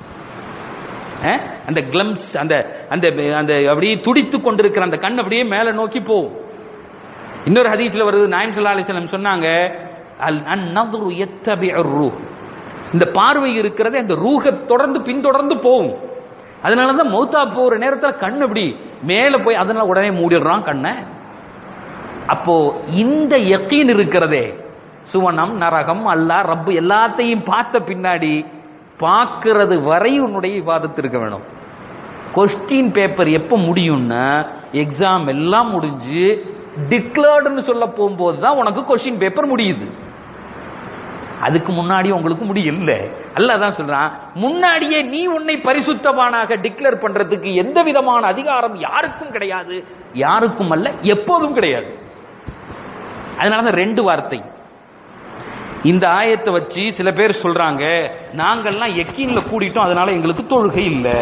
அந்த கிளம்ஸ் அந்த அந்த அந்த அப்படியே துடித்து கொண்டிருக்கிற அந்த கண் அப்படியே மேல நோக்கி போகும் இன்னொரு ஹதீஸ்ல வருது நாயம் சல்லா அலிஸ்லாம் சொன்னாங்க அல் அந்நதுரு எத்தபிஅ ரூஹ் இந்த பார்வை இருக்கிறதே அந்த ரூஹை தொடர்ந்து பின்தொடர்ந்து போகும் அதனால தான் மௌத்தா போற நேரத்தில் கண் அப்படி மேலே போய் அதனால உடனே மூடிடுறான் கண்ணை அப்போ இந்த யக்கீன் இருக்கிறதே சுவனம் நரகம் அல்லா ரப்பு எல்லாத்தையும் பார்த்த பின்னாடி பார்க்கிறது வரை உன்னுடைய இபாதத்து இருக்க வேணும் கொஸ்டின் பேப்பர் எப்போ முடியும்னா எக்ஸாம் எல்லாம் முடிஞ்சு டிக்ளேர்டுன்னு சொல்ல போகும்போது தான் உனக்கு கொஸ்டின் பேப்பர் முடியுது அதுக்கு முன்னாடி உங்களுக்கு முடியல அல்லாஹ் தான் சொல்றான் முன்னாடியே நீ உன்னை பரிசுத்தவானாக டிக்ளேர் பண்றதுக்கு எந்த விதமான அதிகாரம் யாருக்கும் கிடையாது யாருக்கும் அல்ல எப்போதும் கிடையாது அதனால தான் ரெண்டு வார்த்தை இந்த ஆயத்தை வச்சு சில பேர் சொல்றாங்க நாங்கள்லாம் எக்கீன்ல கூடிட்டோம் அதனால எங்களுக்கு தொழுகை இல்லை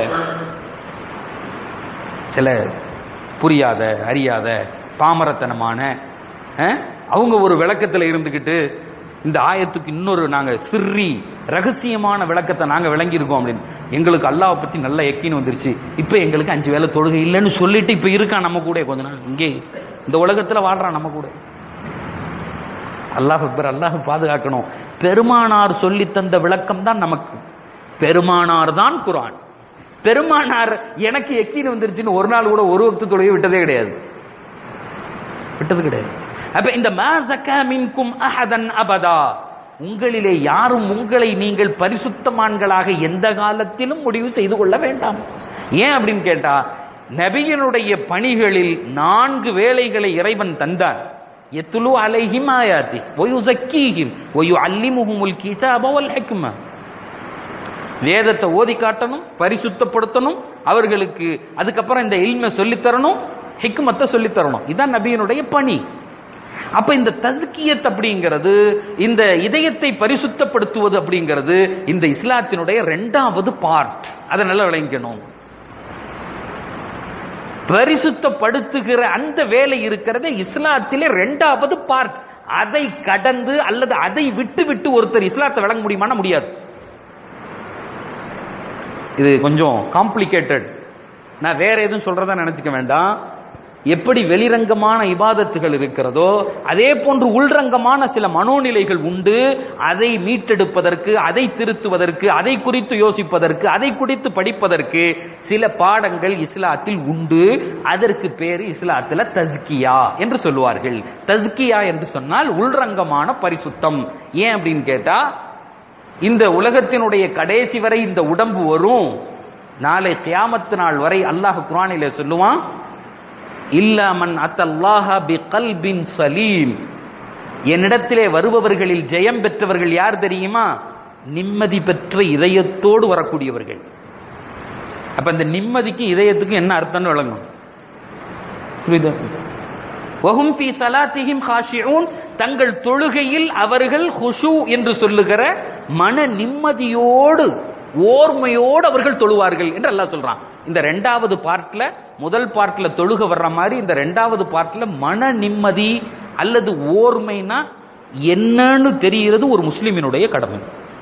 சில புரியாத அறியாத பாமரத்தனமான அஹ், அவங்க ஒரு விளக்கத்துல இருந்துகிட்டு இந்த ஆயத்துக்கு இன்னொரு நாங்க சிறி ரகசியமான விளக்கத்தை நாங்க விளங்கியிருக்கோம் அப்படின்னு எங்களுக்கு அல்லாஹ் பத்தி நல்ல எக்கின்னு வந்துருச்சு இப்ப எங்களுக்கு அஞ்சு வேளை தொழுகை இல்லைன்னு சொல்லிட்டு இப்ப இருக்கான் நம்ம கூட கொஞ்ச நாள் இங்கே இந்த உலகத்துல வாழ்றான் நம்ம கூட அல்லாஹ் அக்பர் அல்லாஹ் பாதுகாக்கணும் பெருமானார் சொல்லி தந்த விளக்கம் தான் நமக்கு பெருமானார் தான் குரான் பெருமானார் எனக்கு எக்கீன் வந்துருச்சுன்னு ஒரு நாள் கூட ஒரு வக்து தொழுகை விட்டதே கிடையாது விட்டது கிடையாது அப்ப இந்த மா ஜக்கா மின்கும் அஹதன் அபதா உங்களிலே யாரும் உங்களை நீங்கள் பரிசுத்தமான்களாக எந்த காலத்திலும் முடிவு செய்து கொள்ள வேண்டாம் ஏன் அப்படின்னு கேட்டா நபியினுடைய பணிகளில் நான்கு வேலைகளை இறைவன் தந்தான் எத்துலு அலைஹிம் ஆயாத்தி ஒயு சக்கீஹிம் ஒயு அல்லிமுஹுமுல் கிதாப வல் ஹிக்மா வேதத்தை ஓதி காட்டணும் பரிசுத்தப்படுத்தணும் அவர்களுக்கு அதுக்கப்புறம் இந்த இல்மை சொல்லித் தரணும் ஹிக்மத்தை சொல்லித் தரணும் இதுதான் நபியினுடைய பணி அப்ப இந்த தஸ்கியத் அப்படிங்கிறது இந்த இதயத்தை பரிசுத்தப்படுத்துவது அப்படிங்கிறது இந்த இஸ்லாத்தினுடைய இரண்டாவது பார்ட் அதை நல்லா விளங்கிக்கணும் பரிசுத்தப்படுத்துகிற அந்த வேலை இருக்கிறது இஸ்லாத்திலே இரண்டாவது பார்ட் அதை கடந்து அல்லது அதை விட்டு விட்டு ஒருத்தர் இஸ்லாத்தை விளங்க முடியுமானா முடியாது இது கொஞ்சம் காம்ப்ளிகேட்டட் நான் வேற எதுவும் சொல்றதா நினைச்சுக்க வேண்டாம் எப்படி வெளிரங்கமான இபாதத்துகள் இருக்கிறதோ அதே போன்று உள்ரங்கமான சில மனோநிலைகள் உண்டு அதை மீட்டெடுப்பதற்கு அதை திருத்துவதற்கு அதை குறித்து யோசிப்பதற்கு அதை குறித்து படிப்பதற்கு சில பாடங்கள் இஸ்லாத்தில் உண்டு அதற்கு பேரு இஸ்லாத்துல தஸ்கியா என்று சொல்லுவார்கள் தஸ்கியா என்று சொன்னால் உள்ரங்கமான பரிசுத்தம் ஏன் அப்படின்னு கேட்டா இந்த உலகத்தினுடைய கடைசி வரை இந்த உடம்பு வரும் நாளை கியாமத்து நாள் வரை அல்லாஹ் குரானிலே சொல்லுவான் இல்லாமன் அத்தல்லாஹ பி கல்பின் சலீம் என்னிடத்திலே வருபவர்களில் ஜெயம் பெற்றவர்கள் யார் தெரியுமா நிம்மதி பெற்ற இதயத்தோடு வரக்கூடியவர்கள் அப்ப இந்த நிம்மதிக்கு இதயத்துக்கு என்ன அர்த்தம்னு விளங்கும் புரியுதா வஹும் ஃபீ ஸலாத்திஹிம் காஷிஊன் தங்கள் தொழுகையில் அவர்கள் ஹுஷு என்று சொல்லுகிற மன நிம்மதியோடு ஓர்மையோடு அவர்கள் தொழுவார்கள் என்று அல்லாஹ் சொல்றான் இந்த ரெண்டாவது பார்ட்ல முதல் பார்ட்ல தொழுக வர்ற மாதிரி இந்த ரெண்டாவது பார்ட்ல மன நிம்மதி அல்லது ஓர்மைனா என்னன்னு தெரிகிறது ஒரு முஸ்லிமினுடைய கடமை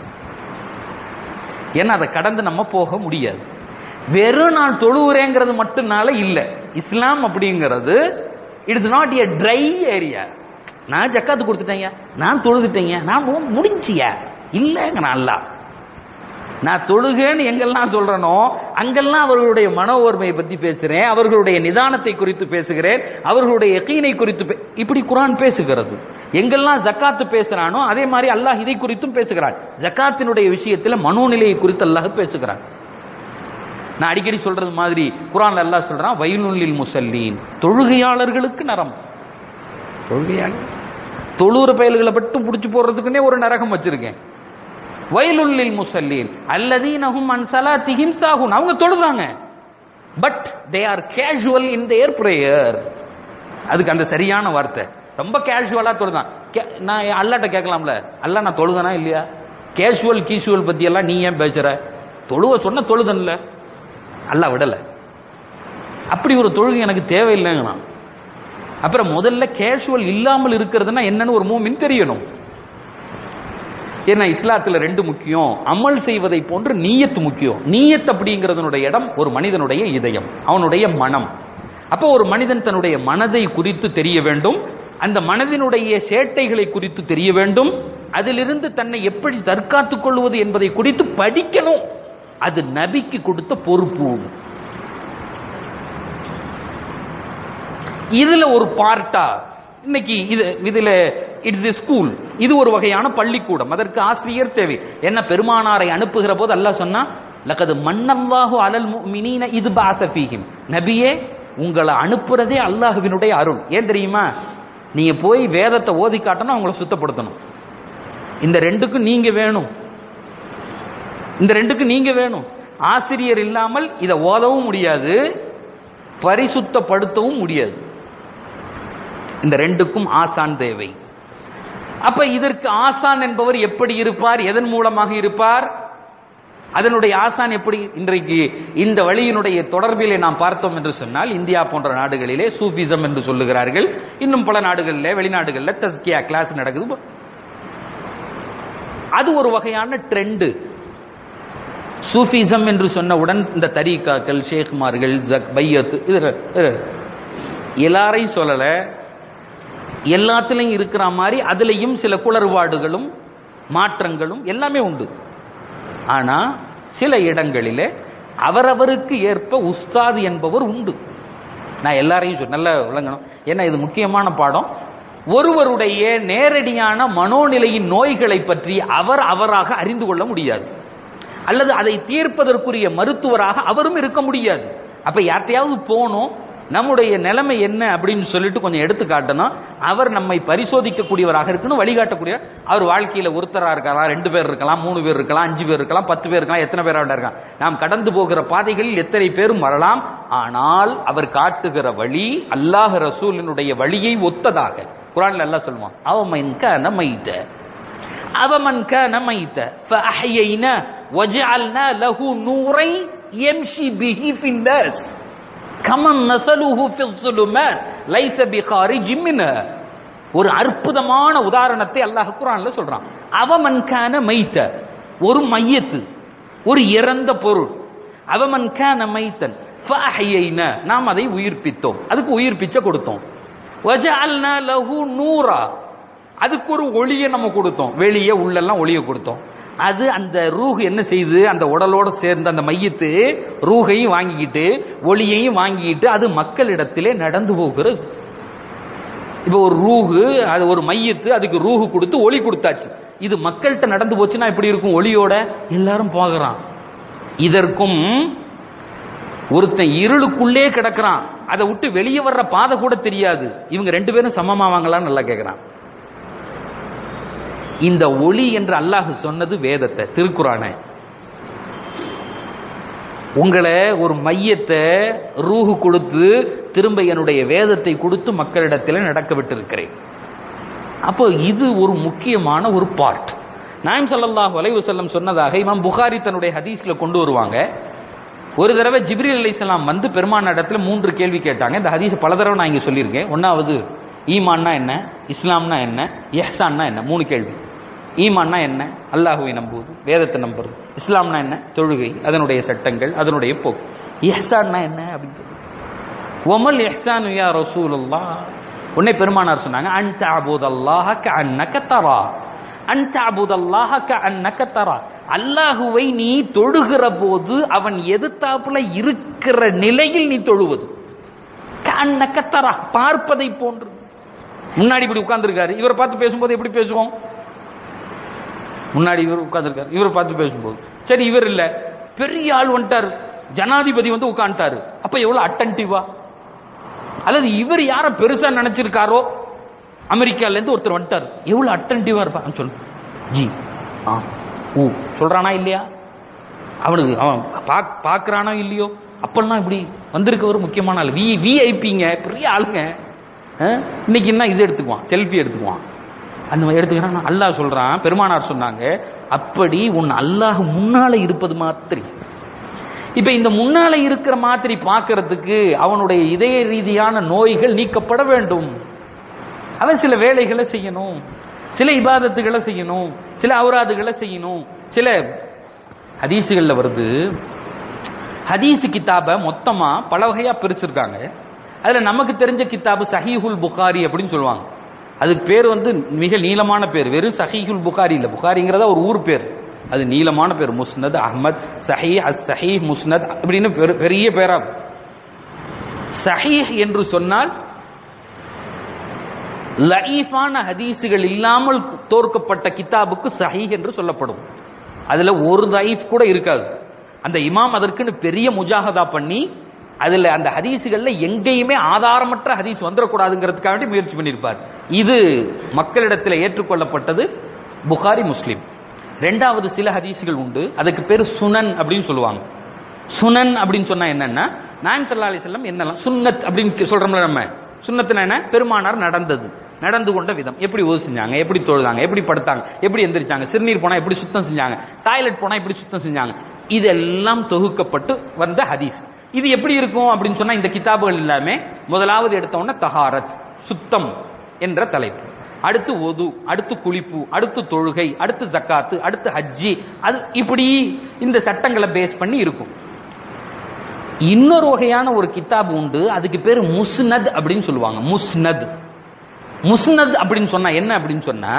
ஏன்னா அதை கடந்து நம்ம போக முடியாது வெறும் நான் தொழுகிறேங்கிறது மட்டும்னால இல்ல இஸ்லாம் அப்படிங்கிறது it's not a dry area நான் ஜக்காத்து கொடுத்துட்டேங்க நான் தொழுதுட்டேங்க நான் மு- முடிஞ்சியா இல்லைங்க நான் அல்ல நான் தொழுகேன்னு எங்கெல்லாம் சொல்றேனோ அங்கெல்லாம் அவர்களுடைய மன ஓர்மையை பத்தி பேசுறேன் அவர்களுடைய நிதானத்தை குறித்து பேசுகிறேன் அவர்களுடைய யகீனை குறித்து பே- இப்படி குரான் பேசுகிறது எங்கெல்லாம் ஜக்காத்து பேசுறானோ அதே மாதிரி அல்லாஹ் இதை குறித்தும் பேசுகிறான் ஜக்காத்தினுடைய விஷயத்துல மனோநிலையை குறித்து அல்லாஹ் பேசுகிறான் நான் அடிக்கடி சொல்றது மாதிரி குரான்ல அல்லாஹ் சொல்றான் வயலுள்ளில் முசல்லீன் தொழுகையாளர்களுக்கு நரம் தொழுகையாளர் தொழுற பயல்களை மட்டும் புடிச்சு போடுறதுக்குன்னே ஒரு நரகம் வச்சிருக்கேன் வயலுள்ளில் முசல்லீன் அல்லதீனஹும் அன் ஸலாத்திஹிம் சாஹுன் அவங்க தொழுதாங்க but they are casual in their prayer அதுக்கு அந்த சரியான வார்த்தை ரொம்ப கேஷுவலா தொழுதான் கே- நான் அல்லாட்ட கேட்கலாம்ல அல்ல நான் தொழுதனா இல்லையா கேஷுவல் கீஷுவல் பத்தி எல்லாம் நீ ஏன் பேசுற தொழுவ சொன்ன தொழுதன்ல அல்ல விடல அப்படி ஒரு தொழுகை எனக்கு தேவையில்லைங்கண்ணா அப்புறம் முதல்ல கேஷுவல் இல்லாமல் இருக்கிறதுனா என்னன்னு ஒரு மூமின் தெரியணும் ஏன்னா இஸ்லாத்துல ரெண்டு முக்கியம் அமல் செய்வதை போன்று நீயத்து முக்கியம் நீயத் அப்படிங்கிறதனுடைய இடம் ஒரு மனிதனுடைய இதயம் அவனுடைய மனம் அப்போ ஒரு மனிதன் தன்னுடைய மனதை குறித்து தெரிய வேண்டும் அந்த மனதினுடைய சேட்டைகளை குறித்து தெரிய வேண்டும் அதிலிருந்து தன்னை எப்படி தற்காத்துக் கொள்வது என்பதை குறித்து படிக்கணும் அது நபிக்கு கொடுத்த பொறுப்பு இதுல ஒரு பார்ட்டா இன்னைக்கு இது இதுல இட்ஸ் a ஸ்கூல் இது ஒரு வகையான பள்ளிக்கூடம் அதற்கு ஆசிரியர் தேவை என்ன பெருமானாரை அனுப்புகிற போது அல்லாஹ் சொன்னா லக்கது மன்னல்லாஹு அலல் முஃமினீன இது பாசபீஹிம் நபியே உங்களை அனுப்புறதே அல்லாஹ்வினுடைய அருள் ஏன் தெரியுமா நீங்க போய் வேதத்தை ஓதி காட்டணும் அவங்கள சுத்தப்படுத்தணும் இந்த ரெண்டுக்கும் நீங்க வேணும் இந்த ரெண்டுக்கும் நீங்க வேணும் ஆசிரியர் இல்லாமல் இதை ஓதவும் முடியாது பரிசுத்தப்படுத்தவும் முடியாது இந்த ரெண்டுக்கும் ஆசான் தேவை அப்ப இதற்கு ஆசான் என்பவர் எப்படி இருப்பார் எதன் மூலமாக இருப்பார் அதனுடைய ஆசான் எப்படி இன்றைக்கு இந்த வழியினுடைய தொடர்பிலே நாம் பார்த்தோம் என்று சொன்னால் இந்தியா போன்ற நாடுகளிலே சூஃபிசம் என்று சொல்லுகிறார்கள் இன்னும் பல நாடுகளிலே வெளிநாடுகளில் தஸ்கியா கிளாஸ் நடக்குது அது ஒரு வகையான ட்ரெண்டு சூஃபிசம் என்று சொன்னவுடன் இந்த தரீக்காக்கள் ஷேக்மார்கள் ஜக் பையத்து இது இது எல்லாரையும் சொல்லல எல்லாத்துலயும் இருக்கிற மாதிரி அதுலயும் சில குளறுபாடுகளும் மாற்றங்களும் எல்லாமே உண்டு ஆனா சில இடங்களிலே அவரவருக்கு ஏற்ப உஸ்தாது என்பவர் உண்டு நான் எல்லாரையும் சொல் நல்லா விளங்கணும் ஏன்னா இது முக்கியமான பாடம் ஒருவருடைய நேரடியான மனோநிலையின் நோய்களை பற்றி அவர் அவராக அறிந்து கொள்ள முடியாது அல்லது அதை தீர்ப்பதற்குரிய மருத்துவராக அவரும் இருக்க முடியாது அப்ப யார்ட்டையாவது போனோம் நம்முடைய நிலைமை என்ன அப்படின்னு சொல்லிட்டு கொஞ்சம் எடுத்து காட்டணும் அவர் நம்மை பரிசோதிக்கக்கூடியவராக இருக்கணும் வழிகாட்டக்கூடிய அவர் வாழ்க்கையில ஒருத்தரா இருக்கலாம் ரெண்டு பேர் இருக்கலாம் மூணு பேர் இருக்கலாம் அஞ்சு பேர் இருக்கலாம் பத்து பேர் இருக்கலாம் எத்தனை பேர் இருக்கலாம் நாம் கடந்து போகிற பாதைகளில் எத்தனை பேரும் வரலாம் ஆனால் அவர் காட்டுகிற வழி அல்லாஹ் ரசூலினுடைய வழியை ஒத்ததாக குரான்ல எல்லாம் சொல்லுவான் அவன் மைத்த அவமன் كان ميتا فأحيينا وجعلنا له نورا يمشي به في الناس كمن مثله في الظلمات ليس بخارج منها ஒரு அற்புதமான உதாரணத்தை அல்லாஹ் குரான்ல சொல்றான் அவமன் கான மைத்த ஒரு மையத்து ஒரு இறந்த பொருள் அவமன் கான மைத்தன் ஃபஅஹ்யைனா நாம் அதை உயிர்ப்பித்தோம் அதுக்கு உயிர்ப்பிச்ச கொடுத்தோம் வஜஅல்னா லஹு நூரா அதுக்கு ஒரு ஒளியை நம்ம கொடுத்தோம் வெளியே உள்ளெல்லாம் ஒளியை கொடுத்தோம் அது அந்த ரூஹ் என்ன செய்யுது அந்த உடலோட சேர்ந்த அந்த மையத்து ரூகையும் வாங்கிக்கிட்டு ஒளியையும் வாங்கிக்கிட்டு அது மக்களிடத்திலே நடந்து போகிறது இப்போ ஒரு ரூஹு அது ஒரு மையத்து அதுக்கு ரூஹு கொடுத்து ஒளி கொடுத்தாச்சு இது மக்கள்கிட்ட நடந்து போச்சுன்னா எப்படி இருக்கும் ஒளியோட எல்லாரும் போகிறான் இதற்கும் ஒருத்தன் இருளுக்குள்ளே கிடக்குறான் அதை விட்டு வெளியே வர்ற பாதை கூட தெரியாது இவங்க ரெண்டு பேரும் சமமாவாங்களான்னு நல்லா கேட்கிறான் இந்த ஒளி என்று அல்லாஹ் சொன்னது வேதத்தை திருக்குறான உங்களை ஒரு மையத்தை ரூஹு கொடுத்து திரும்ப என்னுடைய வேதத்தை கொடுத்து மக்களிடத்தில் நடக்க விட்டிருக்கிறேன் அப்போ இது ஒரு முக்கியமான ஒரு பார்ட் நாயம் சல்லல்லாஹு அலைஹி வஸல்லம் சொன்னதாக இமாம் புகாரி தன்னுடைய ஹதீஸ்ல கொண்டு வருவாங்க ஒரு தடவை ஜிப்ரீல் அலைஹிஸ்ஸலாம் வந்து பெருமான இடத்துல மூன்று கேள்வி கேட்டாங்க இந்த ஹதீஸ் பல தடவை நான் இங்க சொல்லியிருக்கேன் ஒன்னாவது ஈமான்னா என்ன இஸ்லாம்னா என்ன எஹ்சான்னா என்ன மூணு கேள்வி ஈமான்னா என்ன அல்லாஹுவை நம்புவது வேதத்தை நம்புறது இஸ்லாம்னா என்ன தொழுகை அதனுடைய சட்டங்கள் அதனுடைய போக்கு எஹ்சான்னா என்ன அப்படின்னு ஒமல் எஹ்சான் யா ரசூலுல்லா உன்னை பெருமானார் சொன்னாங்க அன் தஅபுதல்லாஹ கஅன்னக தரா அன் தஅபுதல்லாஹ கஅன்னக தரா அல்லாஹுவை நீ தொழுகிற போது அவன் எதிர்த்தாப்புல இருக்கிற நிலையில் நீ தொழுவது கஅன்னக தரா பார்ப்பதை போன்று முன்னாடி இப்படி உட்கார்ந்துருக்காரு இவரை பார்த்து பேசும்போது எப்படி பேசுவோம் முன்னாடி இவர் உட்கார்ந்துருக்காரு இவரை பார்த்து பேசும்போது சரி இவர் இல்ல பெரிய ஆள் வந்துட்டாரு ஜனாதிபதி வந்து உட்காந்துட்டாரு அப்ப எவ்வளவு அட்டன்டிவா அல்லது இவர் யார பெருசா நினைச்சிருக்காரோ அமெரிக்கால இருந்து ஒருத்தர் வந்துட்டாரு எவ்வளவு அட்டன்டிவா இருப்பான் சொல்லு ஜி ஆ ஊ சொல்றானா இல்லையா அவனுக்கு அவன் பாக் பாக்குறானோ இல்லையோ அப்பெல்லாம் இப்படி வந்திருக்க ஒரு முக்கியமான ஆள் வி விஐபிங்க பெரிய ஆளுங்க ஆ? இன்னைக்கு என்ன இது எடுத்துக்குவான் செல்ஃபி எடுத்துக்குவான் அந்த மாதிரி எடுத்துக்கிறான் அல்லாஹ் சொல்றான் பெருமானார் சொன்னாங்க அப்படி உன் அல்லாஹ் முன்னால இருப்பது மாதிரி இப்ப இந்த முன்னால இருக்கிற மாதிரி பார்க்கிறதுக்கு அவனுடைய இதய ரீதியான நோய்கள் நீக்கப்பட வேண்டும் அவன் சில வேலைகளை செய்யணும் சில இபாதத்துகளை செய்யணும் சில அவுராதுகளை செய்யணும் சில ஹதீசுகள்ல வருது ஹதீஸ் கிதாப மொத்தமா பல வகையா பிரிச்சிருக்காங்க அதுல நமக்கு தெரிஞ்ச கிதாபு சஹீஹுல் புகாரி அப்படின்னு சொல்லுவாங்க அதுக்கு பேர் வந்து மிக நீளமான பேர் வெறும் சஹீஹுல் புகாரி இல்ல புகாரிங்கிறதா ஒரு ஊர் பேர் அது நீளமான பேர் முஸ்னத் அஹ்மத் சஹீ அஸ் சஹீ முஸ்னத் அப்படின்னு பெரு- பெரிய பேரா சஹீஹ் என்று சொன்னால் லஈஃபான ஹதீஸுகள் இல்லாமல் தோற்கப்பட்ட கிதாபுக்கு சஹீஹ் என்று சொல்லப்படும் அதுல ஒரு லைஃப் கூட இருக்காது அந்த இமாம் அதற்குன்னு பெரிய முஜாகதா பண்ணி அதுல அந்த ஹதீஸுகள்ல எங்கேயுமே ஆதாரமற்ற ஹதீஸ் வந்துடக்கூடாதுங்கிறதுக்காக வேண்டி முயற்சி பண்ணியிருப்பார் இது மக்களிடத்தில் ஏற்றுக்கொள்ளப்பட்டது புகாரி முஸ்லிம் ரெண்டாவது சில ஹதீஸுகள் உண்டு அதுக்கு பேர் சுனன் அப்படின்னு சொல்லுவாங்க சுனன் அப்படின்னு சொன்னா என்னன்னா நாயம் சல்லா அலிஸ்லாம் என்னெல்லாம் சுன்னத் அப்படின்னு சொல்றோம்ல நம்ம சுன்னத்துனா என்ன பெருமானார் நடந்தது நடந்து கொண்ட விதம் எப்படி ஓது செஞ்சாங்க எப்படி தொழுதாங்க எப்படி படுத்தாங்க எப்படி எந்திரிச்சாங்க சிறுநீர் போனா எப்படி சுத்தம் செஞ்சாங்க டாய்லெட் போனா எப்படி சுத்தம் செஞ்சாங்க இதெல்லாம் தொகுக்கப்பட்டு வந்த ஹதீஸ் இது எப்படி இருக்கும் அப்படின்னு சொன்னா இந்த கிதாபுகள் எல்லாமே முதலாவது எடுத்த உடனே தஹாரத் சுத்தம் என்ற தலைப்பு அடுத்து ஒது அடுத்து குளிப்பு அடுத்து தொழுகை அடுத்து ஜக்காத்து அடுத்து ஹஜ்ஜி அது இப்படி இந்த சட்டங்களை பேஸ் பண்ணி இருக்கும் இன்னொரு வகையான ஒரு கிதாப் உண்டு அதுக்கு பேர் முஸ்னத் அப்படின்னு சொல்லுவாங்க முஸ்னத் முஸ்னத் அப்படின்னு சொன்னா என்ன அப்படின்னு சொன்னா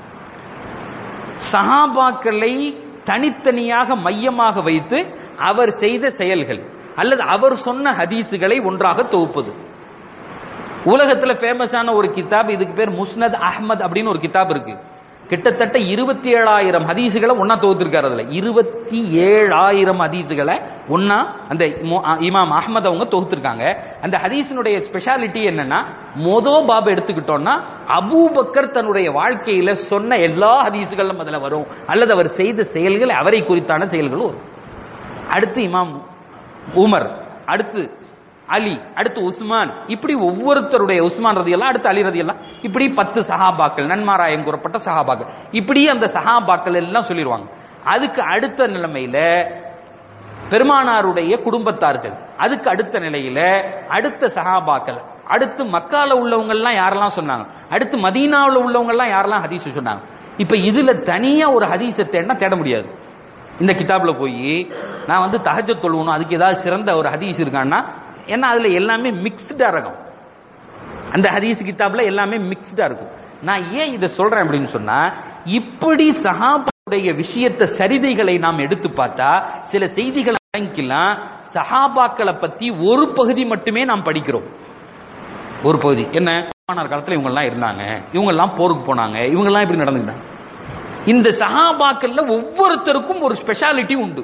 சஹாபாக்களை தனித்தனியாக மையமாக வைத்து அவர் செய்த செயல்கள் அல்லது அவர் சொன்ன ஹதீஸுகளை ஒன்றாக தொகுப்பது உலகத்துல ஃபேமஸான ஒரு கிதாப் இதுக்கு பேர் முஸ்னத் அஹ்மத் அப்படின்னு ஒரு கிதாப் இருக்கு கிட்டத்தட்ட இருபத்தி ஏழாயிரம் ஹதீஸுகளை ஒன்னா தொகுத்திருக்காரு அதுல இருபத்தி ஏழாயிரம் ஹதீஸுகளை ஒன்னா அந்த மு- அ- இமாம் அஹ்மத் அவங்க தொகுத்திருக்காங்க அந்த ஹதீஸினுடைய ஸ்பெஷாலிட்டி என்னன்னா மொதோ பாபு எடுத்துக்கிட்டோம்னா அபூபக்கர் தன்னுடைய வாழ்க்கையில சொன்ன எல்லா ஹதீஸுகளும் அதுல வரும் அல்லது அவர் செய்த செயல்கள் அவரை குறித்தான செயல்களும் வரும் அடுத்து இமாம் உமர் அடுத்து அலி அடுத்து உஸ்மான் இப்படி ஒவ்வொருத்தருடைய உஸ்மான் ரதியெல்லாம் அடுத்து அலி ரதியெல்லாம் இப்படி பத்து சஹாபாக்கள் நன்மாராயம் கூறப்பட்ட சஹாபாக்கள் இப்படி அந்த சஹாபாக்கள் எல்லாம் சொல்லிடுவாங்க அதுக்கு அடுத்த நிலைமையில பெருமானாருடைய குடும்பத்தார்கள் அதுக்கு அடுத்த நிலையில அடுத்த சஹாபாக்கள் அடுத்து மக்கால உள்ளவங்க எல்லாம் யாரெல்லாம் சொன்னாங்க அடுத்து மதீனாவுல உள்ளவங்க எல்லாம் யாரெல்லாம் ஹதீஸ் சொன்னாங்க இப்ப இதுல தனியா ஒரு ஹதீஸை தேடினா தேட முடியாது இந்த கிதாப்ல போய் நான் வந்து தஹஜத் தொழுவணும் அதுக்கு ஏதாவது சிறந்த ஒரு ஹதீஸ் இருக்கான்னா ஏன்னா அதுல எல்லாமே மிக்ஸ்டா இருக்கும் அந்த ஹதீஸ் கிதாப்ல எல்லாமே மிக்ஸ்டா இருக்கும் நான் ஏன் இதை சொல்றேன் அப்படின்னு சொன்னா இப்படி சஹாபாவுடைய விஷயத்த சரிதைகளை நாம் எடுத்து பார்த்தா சில செய்திகளை அடங்கிக்கலாம் சஹாபாக்களை பத்தி ஒரு பகுதி மட்டுமே நாம் படிக்கிறோம் ஒரு பகுதி என்ன பெருமானார் காலத்துல இவங்க எல்லாம் இருந்தாங்க இவங்க எல்லாம் போருக்கு போனாங்க இவங்க எல்லாம் இப்படி நடந்துக்கிட்டாங்க இந்த சஹாபாக்கள்ல ஒவ்வொருத்தருக்கும் ஒரு ஸ்பெஷாலிட்டி உண்டு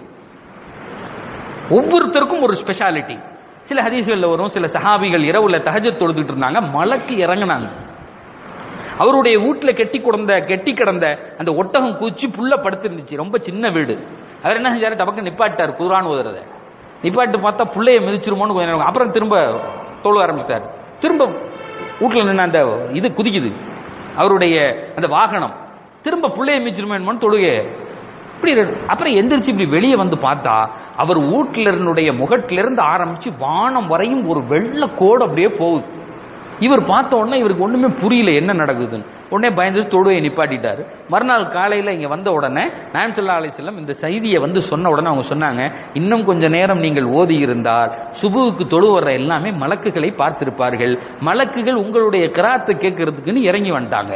ஒவ்வொருத்தருக்கும் ஒரு ஸ்பெஷாலிட்டி சில ஹதீஸ்கள்ல வரும் சில சஹாபிகள் இரவுல தஹஜத் தொழுதுட்டு இருந்தாங்க மலைக்கு இறங்குனாங்க அவருடைய வீட்டுல கெட்டி கிடந்த கெட்டி கிடந்த அந்த ஒட்டகம் கூச்சி புல்ல படுத்திருந்துச்சு ரொம்ப சின்ன வீடு அவர் என்ன செஞ்சாரு டபக்கு நிப்பாட்டார் குரான் ஓதுறத நிப்பாட்டு பார்த்தா புள்ளைய மிதிச்சிருமோன்னு கொஞ்ச நேரம் அப்புறம் திரும்ப தொழ ஆரம்பித்தார் திரும்ப வீட்டுல நின்று அந்த இது குதிக்குது அவருடைய அந்த வாகனம் திரும்ப புள்ளைய மிதிச்சிருமோ தொழுகை இப்படி இரு- அப்புறம் எந்திரிச்சு இப்படி வெளியே வந்து பார்த்தா அவர் வீட்டிலருடைய முகட்டிலிருந்து ஆரம்பிச்சு வானம் வரையும் ஒரு வெள்ளை கோடு அப்படியே போகுது இவர் பார்த்த உடனே இவருக்கு ஒண்ணுமே புரியல என்ன நடக்குதுன்னு உடனே பயந்து தொழுவை நிப்பாட்டிட்டாரு மறுநாள் காலையில இங்க வந்த உடனே நாயம் சொல்லா அலிஸ்லாம் இந்த செய்தியை வந்து சொன்ன உடனே அவங்க சொன்னாங்க இன்னும் கொஞ்ச நேரம் நீங்கள் ஓதி இருந்தால் சுபுவுக்கு தொழு வர்ற எல்லாமே மலக்குகளை பார்த்திருப்பார்கள் மலக்குகள் உங்களுடைய கிராத்தை கேட்கறதுக்குன்னு இறங்கி வந்துட்டாங்க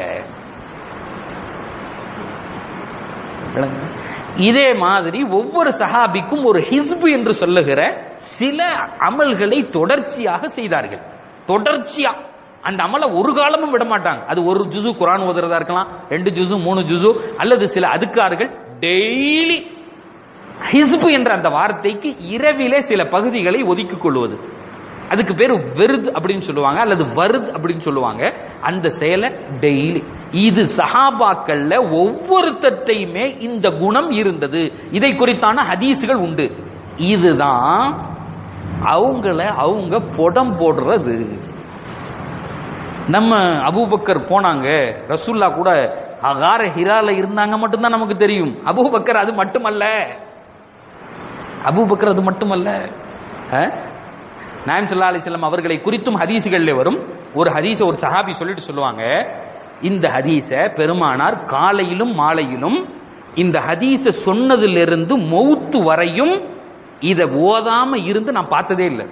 விளங்குதா? இதே மாதிரி ஒவ்வொரு சஹாபிக்கும் ஒரு ஹிஸ்பு என்று சொல்லுகிற சில அமல்களை தொடர்ச்சியாக செய்தார்கள் தொடர்ச்சியா அந்த அமலை ஒரு காலமும் விட மாட்டாங்க அது ஒரு ஜுசு குரான் ஓதுறதா இருக்கலாம் ரெண்டு ஜுசு மூணு ஜுசு அல்லது சில அதுக்கார்கள் டெய்லி ஹிஸ்பு என்ற அந்த வார்த்தைக்கு இரவிலே சில பகுதிகளை ஒதுக்கிக் கொள்வது அதுக்கு பேர் வெருது அப்படின்னு சொல்லுவாங்க அல்லது வருது அப்படின்னு சொல்லுவாங்க அந்த செயலை டெய்லி இது சஹாபாக்கள்ல ஒவ்வொருத்தையுமே இந்த குணம் இருந்தது இதை குறித்தான ஹதீஸுகள் உண்டு இதுதான் அவங்கள அவங்க புடம் போடுறது நம்ம அபூபக்கர் போனாங்க ரசூல்லா கூட அகார ஹிரால இருந்தாங்க மட்டும்தான் நமக்கு தெரியும் அபூபக்கர் அது மட்டுமல்ல அபூபக்கர் அது மட்டுமல்ல அஹ்? நாயம் சல்லா அலிஸ்லாம் அவர்களை குறித்தும் ஹதீஸுகள்ல வரும் ஒரு ஹதீஸ ஒரு சஹாபி சொல்லிட்டு சொல்லுவாங்க இந்த ஹதீஸ பெருமானார் காலையிலும் மாலையிலும் இந்த ஹதீஸ சொன்னதிலிருந்து மௌத்து வரையும் இத ஓதாம இருந்து நான் பார்த்ததே இல்லை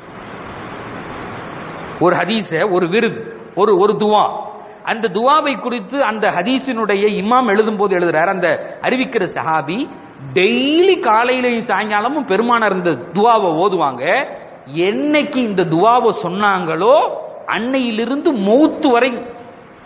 ஒரு ஹதீஸ ஒரு விருது ஒரு ஒரு துவா அந்த துவாவை குறித்து அந்த ஹதீஸினுடைய இமாம் எழுதும்போது எழுதுறாரு அந்த அறிவிக்கிற சஹாபி டெய்லி காலையிலையும் சாயங்காலமும் பெருமானார் இந்த துவாவை ஓதுவாங்க என்னைக்கு இந்த துவாவை சொன்னாங்களோ அன்னையிலிருந்து மௌத்து வரை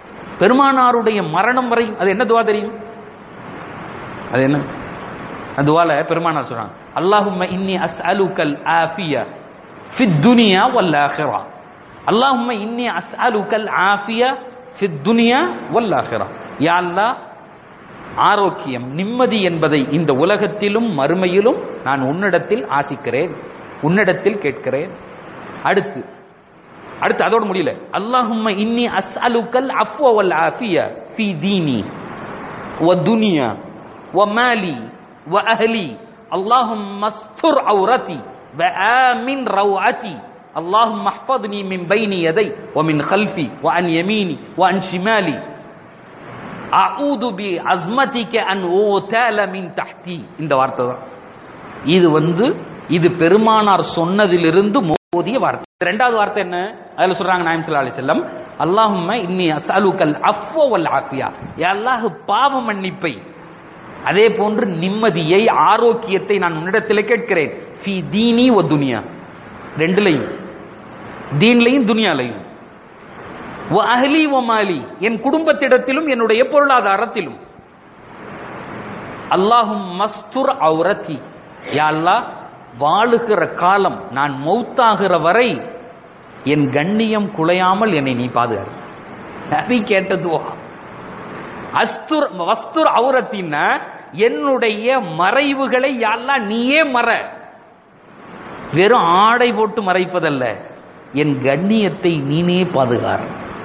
பெருமானாருடைய மரணம் வரை அது என்ன துவா தெரியும் அது என்ன அந்த துவால பெருமானார் சொல்றாங்க அல்லாஹும்ம இன்னி அஸ்அலுக்கல் ஆஃபியா ஃபித் துனியா வல் ஆখিরা அல்லாஹும்ம இன்னி அஸ்அலுக்கல் ஆஃபியா ஃபித் துனியா வல் ஆখিরা யா அல்லாஹ் ஆரோக்கியம் நிம்மதி என்பதை இந்த உலகத்திலும் மறுமையிலும் நான் உன்னிடத்தில் ஆசிக்கிறேன் உன்னிடத்தில் கேட்கிறேன் அடுத்து அடுத்து அதோட முடியல அல்லாஹும்ம இன்னி அஸ்அலுக்கல் அஃப்வ வல் ஆஃபியா ஃபீ தீனி வ துனியா வ மாலி வ அஹ்லி اللهم استر عورتي وآمن روعتي اللهم احفظني من بين يدي ومن خلفي وعن يميني وعن شمالي அஊது பி அஸ்மதிக்க அன் ஓதால மின் தஹ்தி இந்த வார்த்தை தான் இது வந்து இது பெருமானார் சொன்னதிலிருந்து மோதிய வார்த்தை ரெண்டாவது வார்த்தை என்ன அதுல சொல்றாங்க நாயம் ஸல்லல்லாஹு அலைஹி வஸல்லம் அல்லாஹும்ம இன்னி அஸ்அலுக்கல் அஃப்வ வல் ஆஃபியா யா அல்லாஹ் பாவ மன்னிப்பை அதே போன்று நிம்மதியை ஆரோக்கியத்தை நான் உன்னிடத்தில் கேட்கிறேன் ஃபி தீனி வ துனியா ரெண்டுலையும் தீன்லையும் துனியாலையும் வ அஹ்லி வ மாலி என் குடும்பத்திடத்திலும் என்னுடைய பொருளாதாரத்திலும் அல்லாஹும் மஸ்துர் அவுரத்தி யா அல்லாஹ் வாழுகிற காலம் நான் மௌத்தாகிற வரை என் கண்ணியம் குலையாமல் என்னை நீ பாதுகாரு நபி கேட்டதுவா அஸ்துர் வஸ்துர் அவுரத்தின்னா என்னுடைய மறைவுகளை யாழ்லா நீயே மற வெறும் ஆடை போட்டு மறைப்பதல்ல என் கண்ணியத்தை நீனே பாதுகார்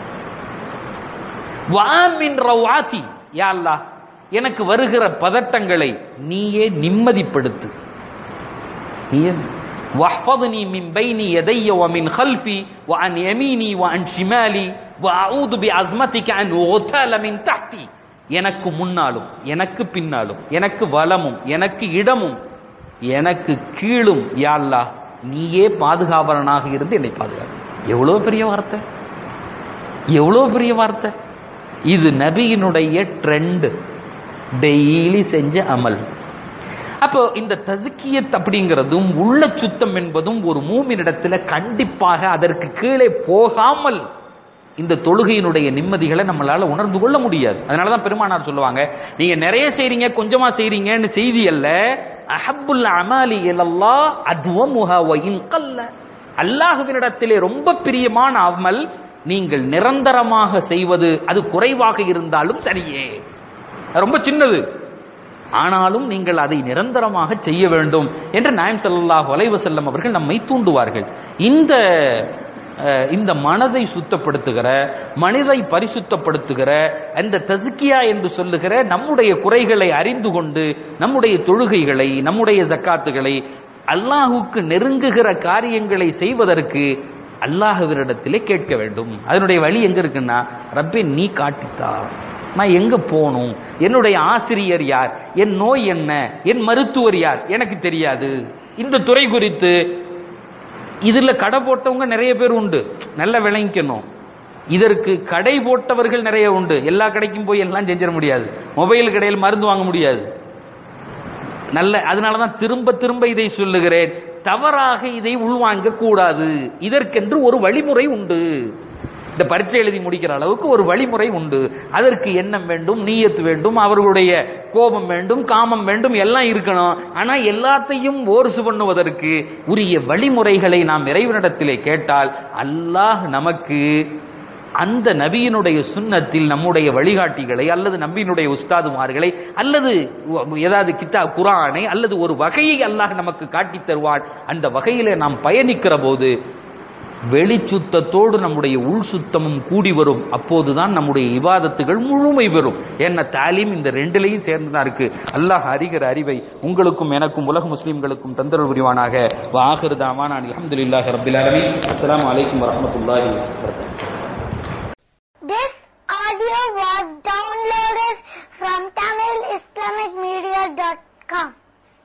வாமின் ரவாதி யா அல்லாஹ் எனக்கு வருகிற பதட்டங்களை நீயே நிம்மதிப்படுத்து நீயே واحفظني من بين يدي ومن خلفي وعن يميني وعن شمالي واعوذ بعظمتك ان اغتال من تحتي எனக்கு முன்னாலும் எனக்கு பின்னாலும் எனக்கு வலமும் எனக்கு இடமும் எனக்கு கீழும் யா அல்லாஹ் நீயே பாதுகாவலனாக இருந்து என்னை பாதுகாப்பு எவ்வளவு பெரிய வார்த்தை எவ்வளவு பெரிய வார்த்தை இது நபியினுடைய ட்ரெண்ட் டெய்லி செஞ்ச அமல் அப்போ இந்த தசுக்கியத் அப்படிங்கிறதும் உள்ள சுத்தம் என்பதும் ஒரு மூமினிடத்துல கண்டிப்பாக அதற்கு கீழே போகாமல் இந்த தொழுகையினுடைய நிம்மதிகளை நம்மளால உணர்ந்து கொள்ள முடியாது அதனாலதான் பெருமானார் சொல்லுவாங்க நீங்க நிறைய செய்றீங்க கொஞ்சமா செய்றீங்கன்னு செய்தி அல்ல அஹப்புல் அமாலி இலல்லா அத்வமுஹா வ இன் கல்ல அல்லாஹ்வினிடத்திலே ரொம்ப பிரியமான அமல் நீங்கள் நிரந்தரமாக செய்வது அது குறைவாக இருந்தாலும் சரியே ரொம்ப சின்னது ஆனாலும் நீங்கள் அதை நிரந்தரமாக செய்ய வேண்டும் என்று நாயம் ஸல்லல்லாஹு அலைஹி வஸல்லம் அவர்கள் நம்மை தூண்டுவார்கள் இந்த அஹ், இந்த மனதை சுத்தப்படுத்துகிற மனிதை பரிசுத்தப்படுத்துகிற அந்த தஸ்கியா என்று சொல்லுகிற நம்முடைய குறைகளை அறிந்து கொண்டு நம்முடைய தொழுகைகளை நம்முடைய ஜக்காத்துகளை அல்லாஹுக்கு நெருங்குகிற காரியங்களை செய்வதற்கு அல்லாஹுவினிடத்திலே கேட்க வேண்டும் அதனுடைய வழி எங்க இருக்குன்னா ரப்பே நீ காட்டித்தா நான் எங்க போகணும் என்னுடைய ஆசிரியர் யார் என் நோய் என்ன என் மருத்துவர் யார் எனக்கு தெரியாது இந்த துறை குறித்து இதுல கடை போட்டவங்க நிறைய பேர் உண்டு நல்ல விளங்கிக்கணும் இதற்கு கடை போட்டவர்கள் நிறைய உண்டு எல்லா கடைக்கும் போய் எல்லாம் செஞ்சிட முடியாது மொபைல் கடையில் மருந்து வாங்க முடியாது நல்ல அதனாலதான் திரும்ப திரும்ப இதை சொல்லுகிறேன் தவறாக இதை உள்வாங்க கூடாது இதற்கென்று ஒரு வழிமுறை உண்டு இந்த பரீட்சை எழுதி முடிக்கிற அளவுக்கு ஒரு வழிமுறை உண்டு அதற்கு எண்ணம் வேண்டும் நீயத்து வேண்டும் அவர்களுடைய கோபம் வேண்டும் காமம் வேண்டும் எல்லாம் இருக்கணும் ஆனா எல்லாத்தையும் ஓர்சு பண்ணுவதற்கு உரிய வழிமுறைகளை நாம் இறைவனிடத்திலே கேட்டால் அல்லாஹ் நமக்கு அந்த நபியினுடைய சுன்னத்தில் நம்முடைய வழிகாட்டிகளை அல்லது நபியினுடைய உஸ்தாதுமார்களை அல்லது ஏதாவது கித்தா குரானை அல்லது ஒரு வகையை அல்லாஹ் நமக்கு காட்டித் தருவான் அந்த வகையிலே நாம் பயணிக்கிற போது வெளிச்சுத்தத்தோடு நம்முடைய உள் சுத்தமும் கூடி வரும் அப்போதுதான் நம்முடைய இபாதத்துகள் முழுமை பெறும் என்ன தாலீம் இந்த ரெண்டுலையும் சேர்ந்துதான் இருக்கு அல்லாஹ் அறிகிற அறிவை உங்களுக்கும் எனக்கும் உலக முஸ்லிம்களுக்கும் தந்தரல் புரிவானாக வாஹிர் தாமான் அல்ஹம்துலில்லாஹி ரப்பில் ஆலமீன் அஸ்ஸலாமு அலைக்கும் வரஹ்மத்துல்லாஹி வபரகாத்துஹு This audio was downloaded from TamilIslamicMedia.com.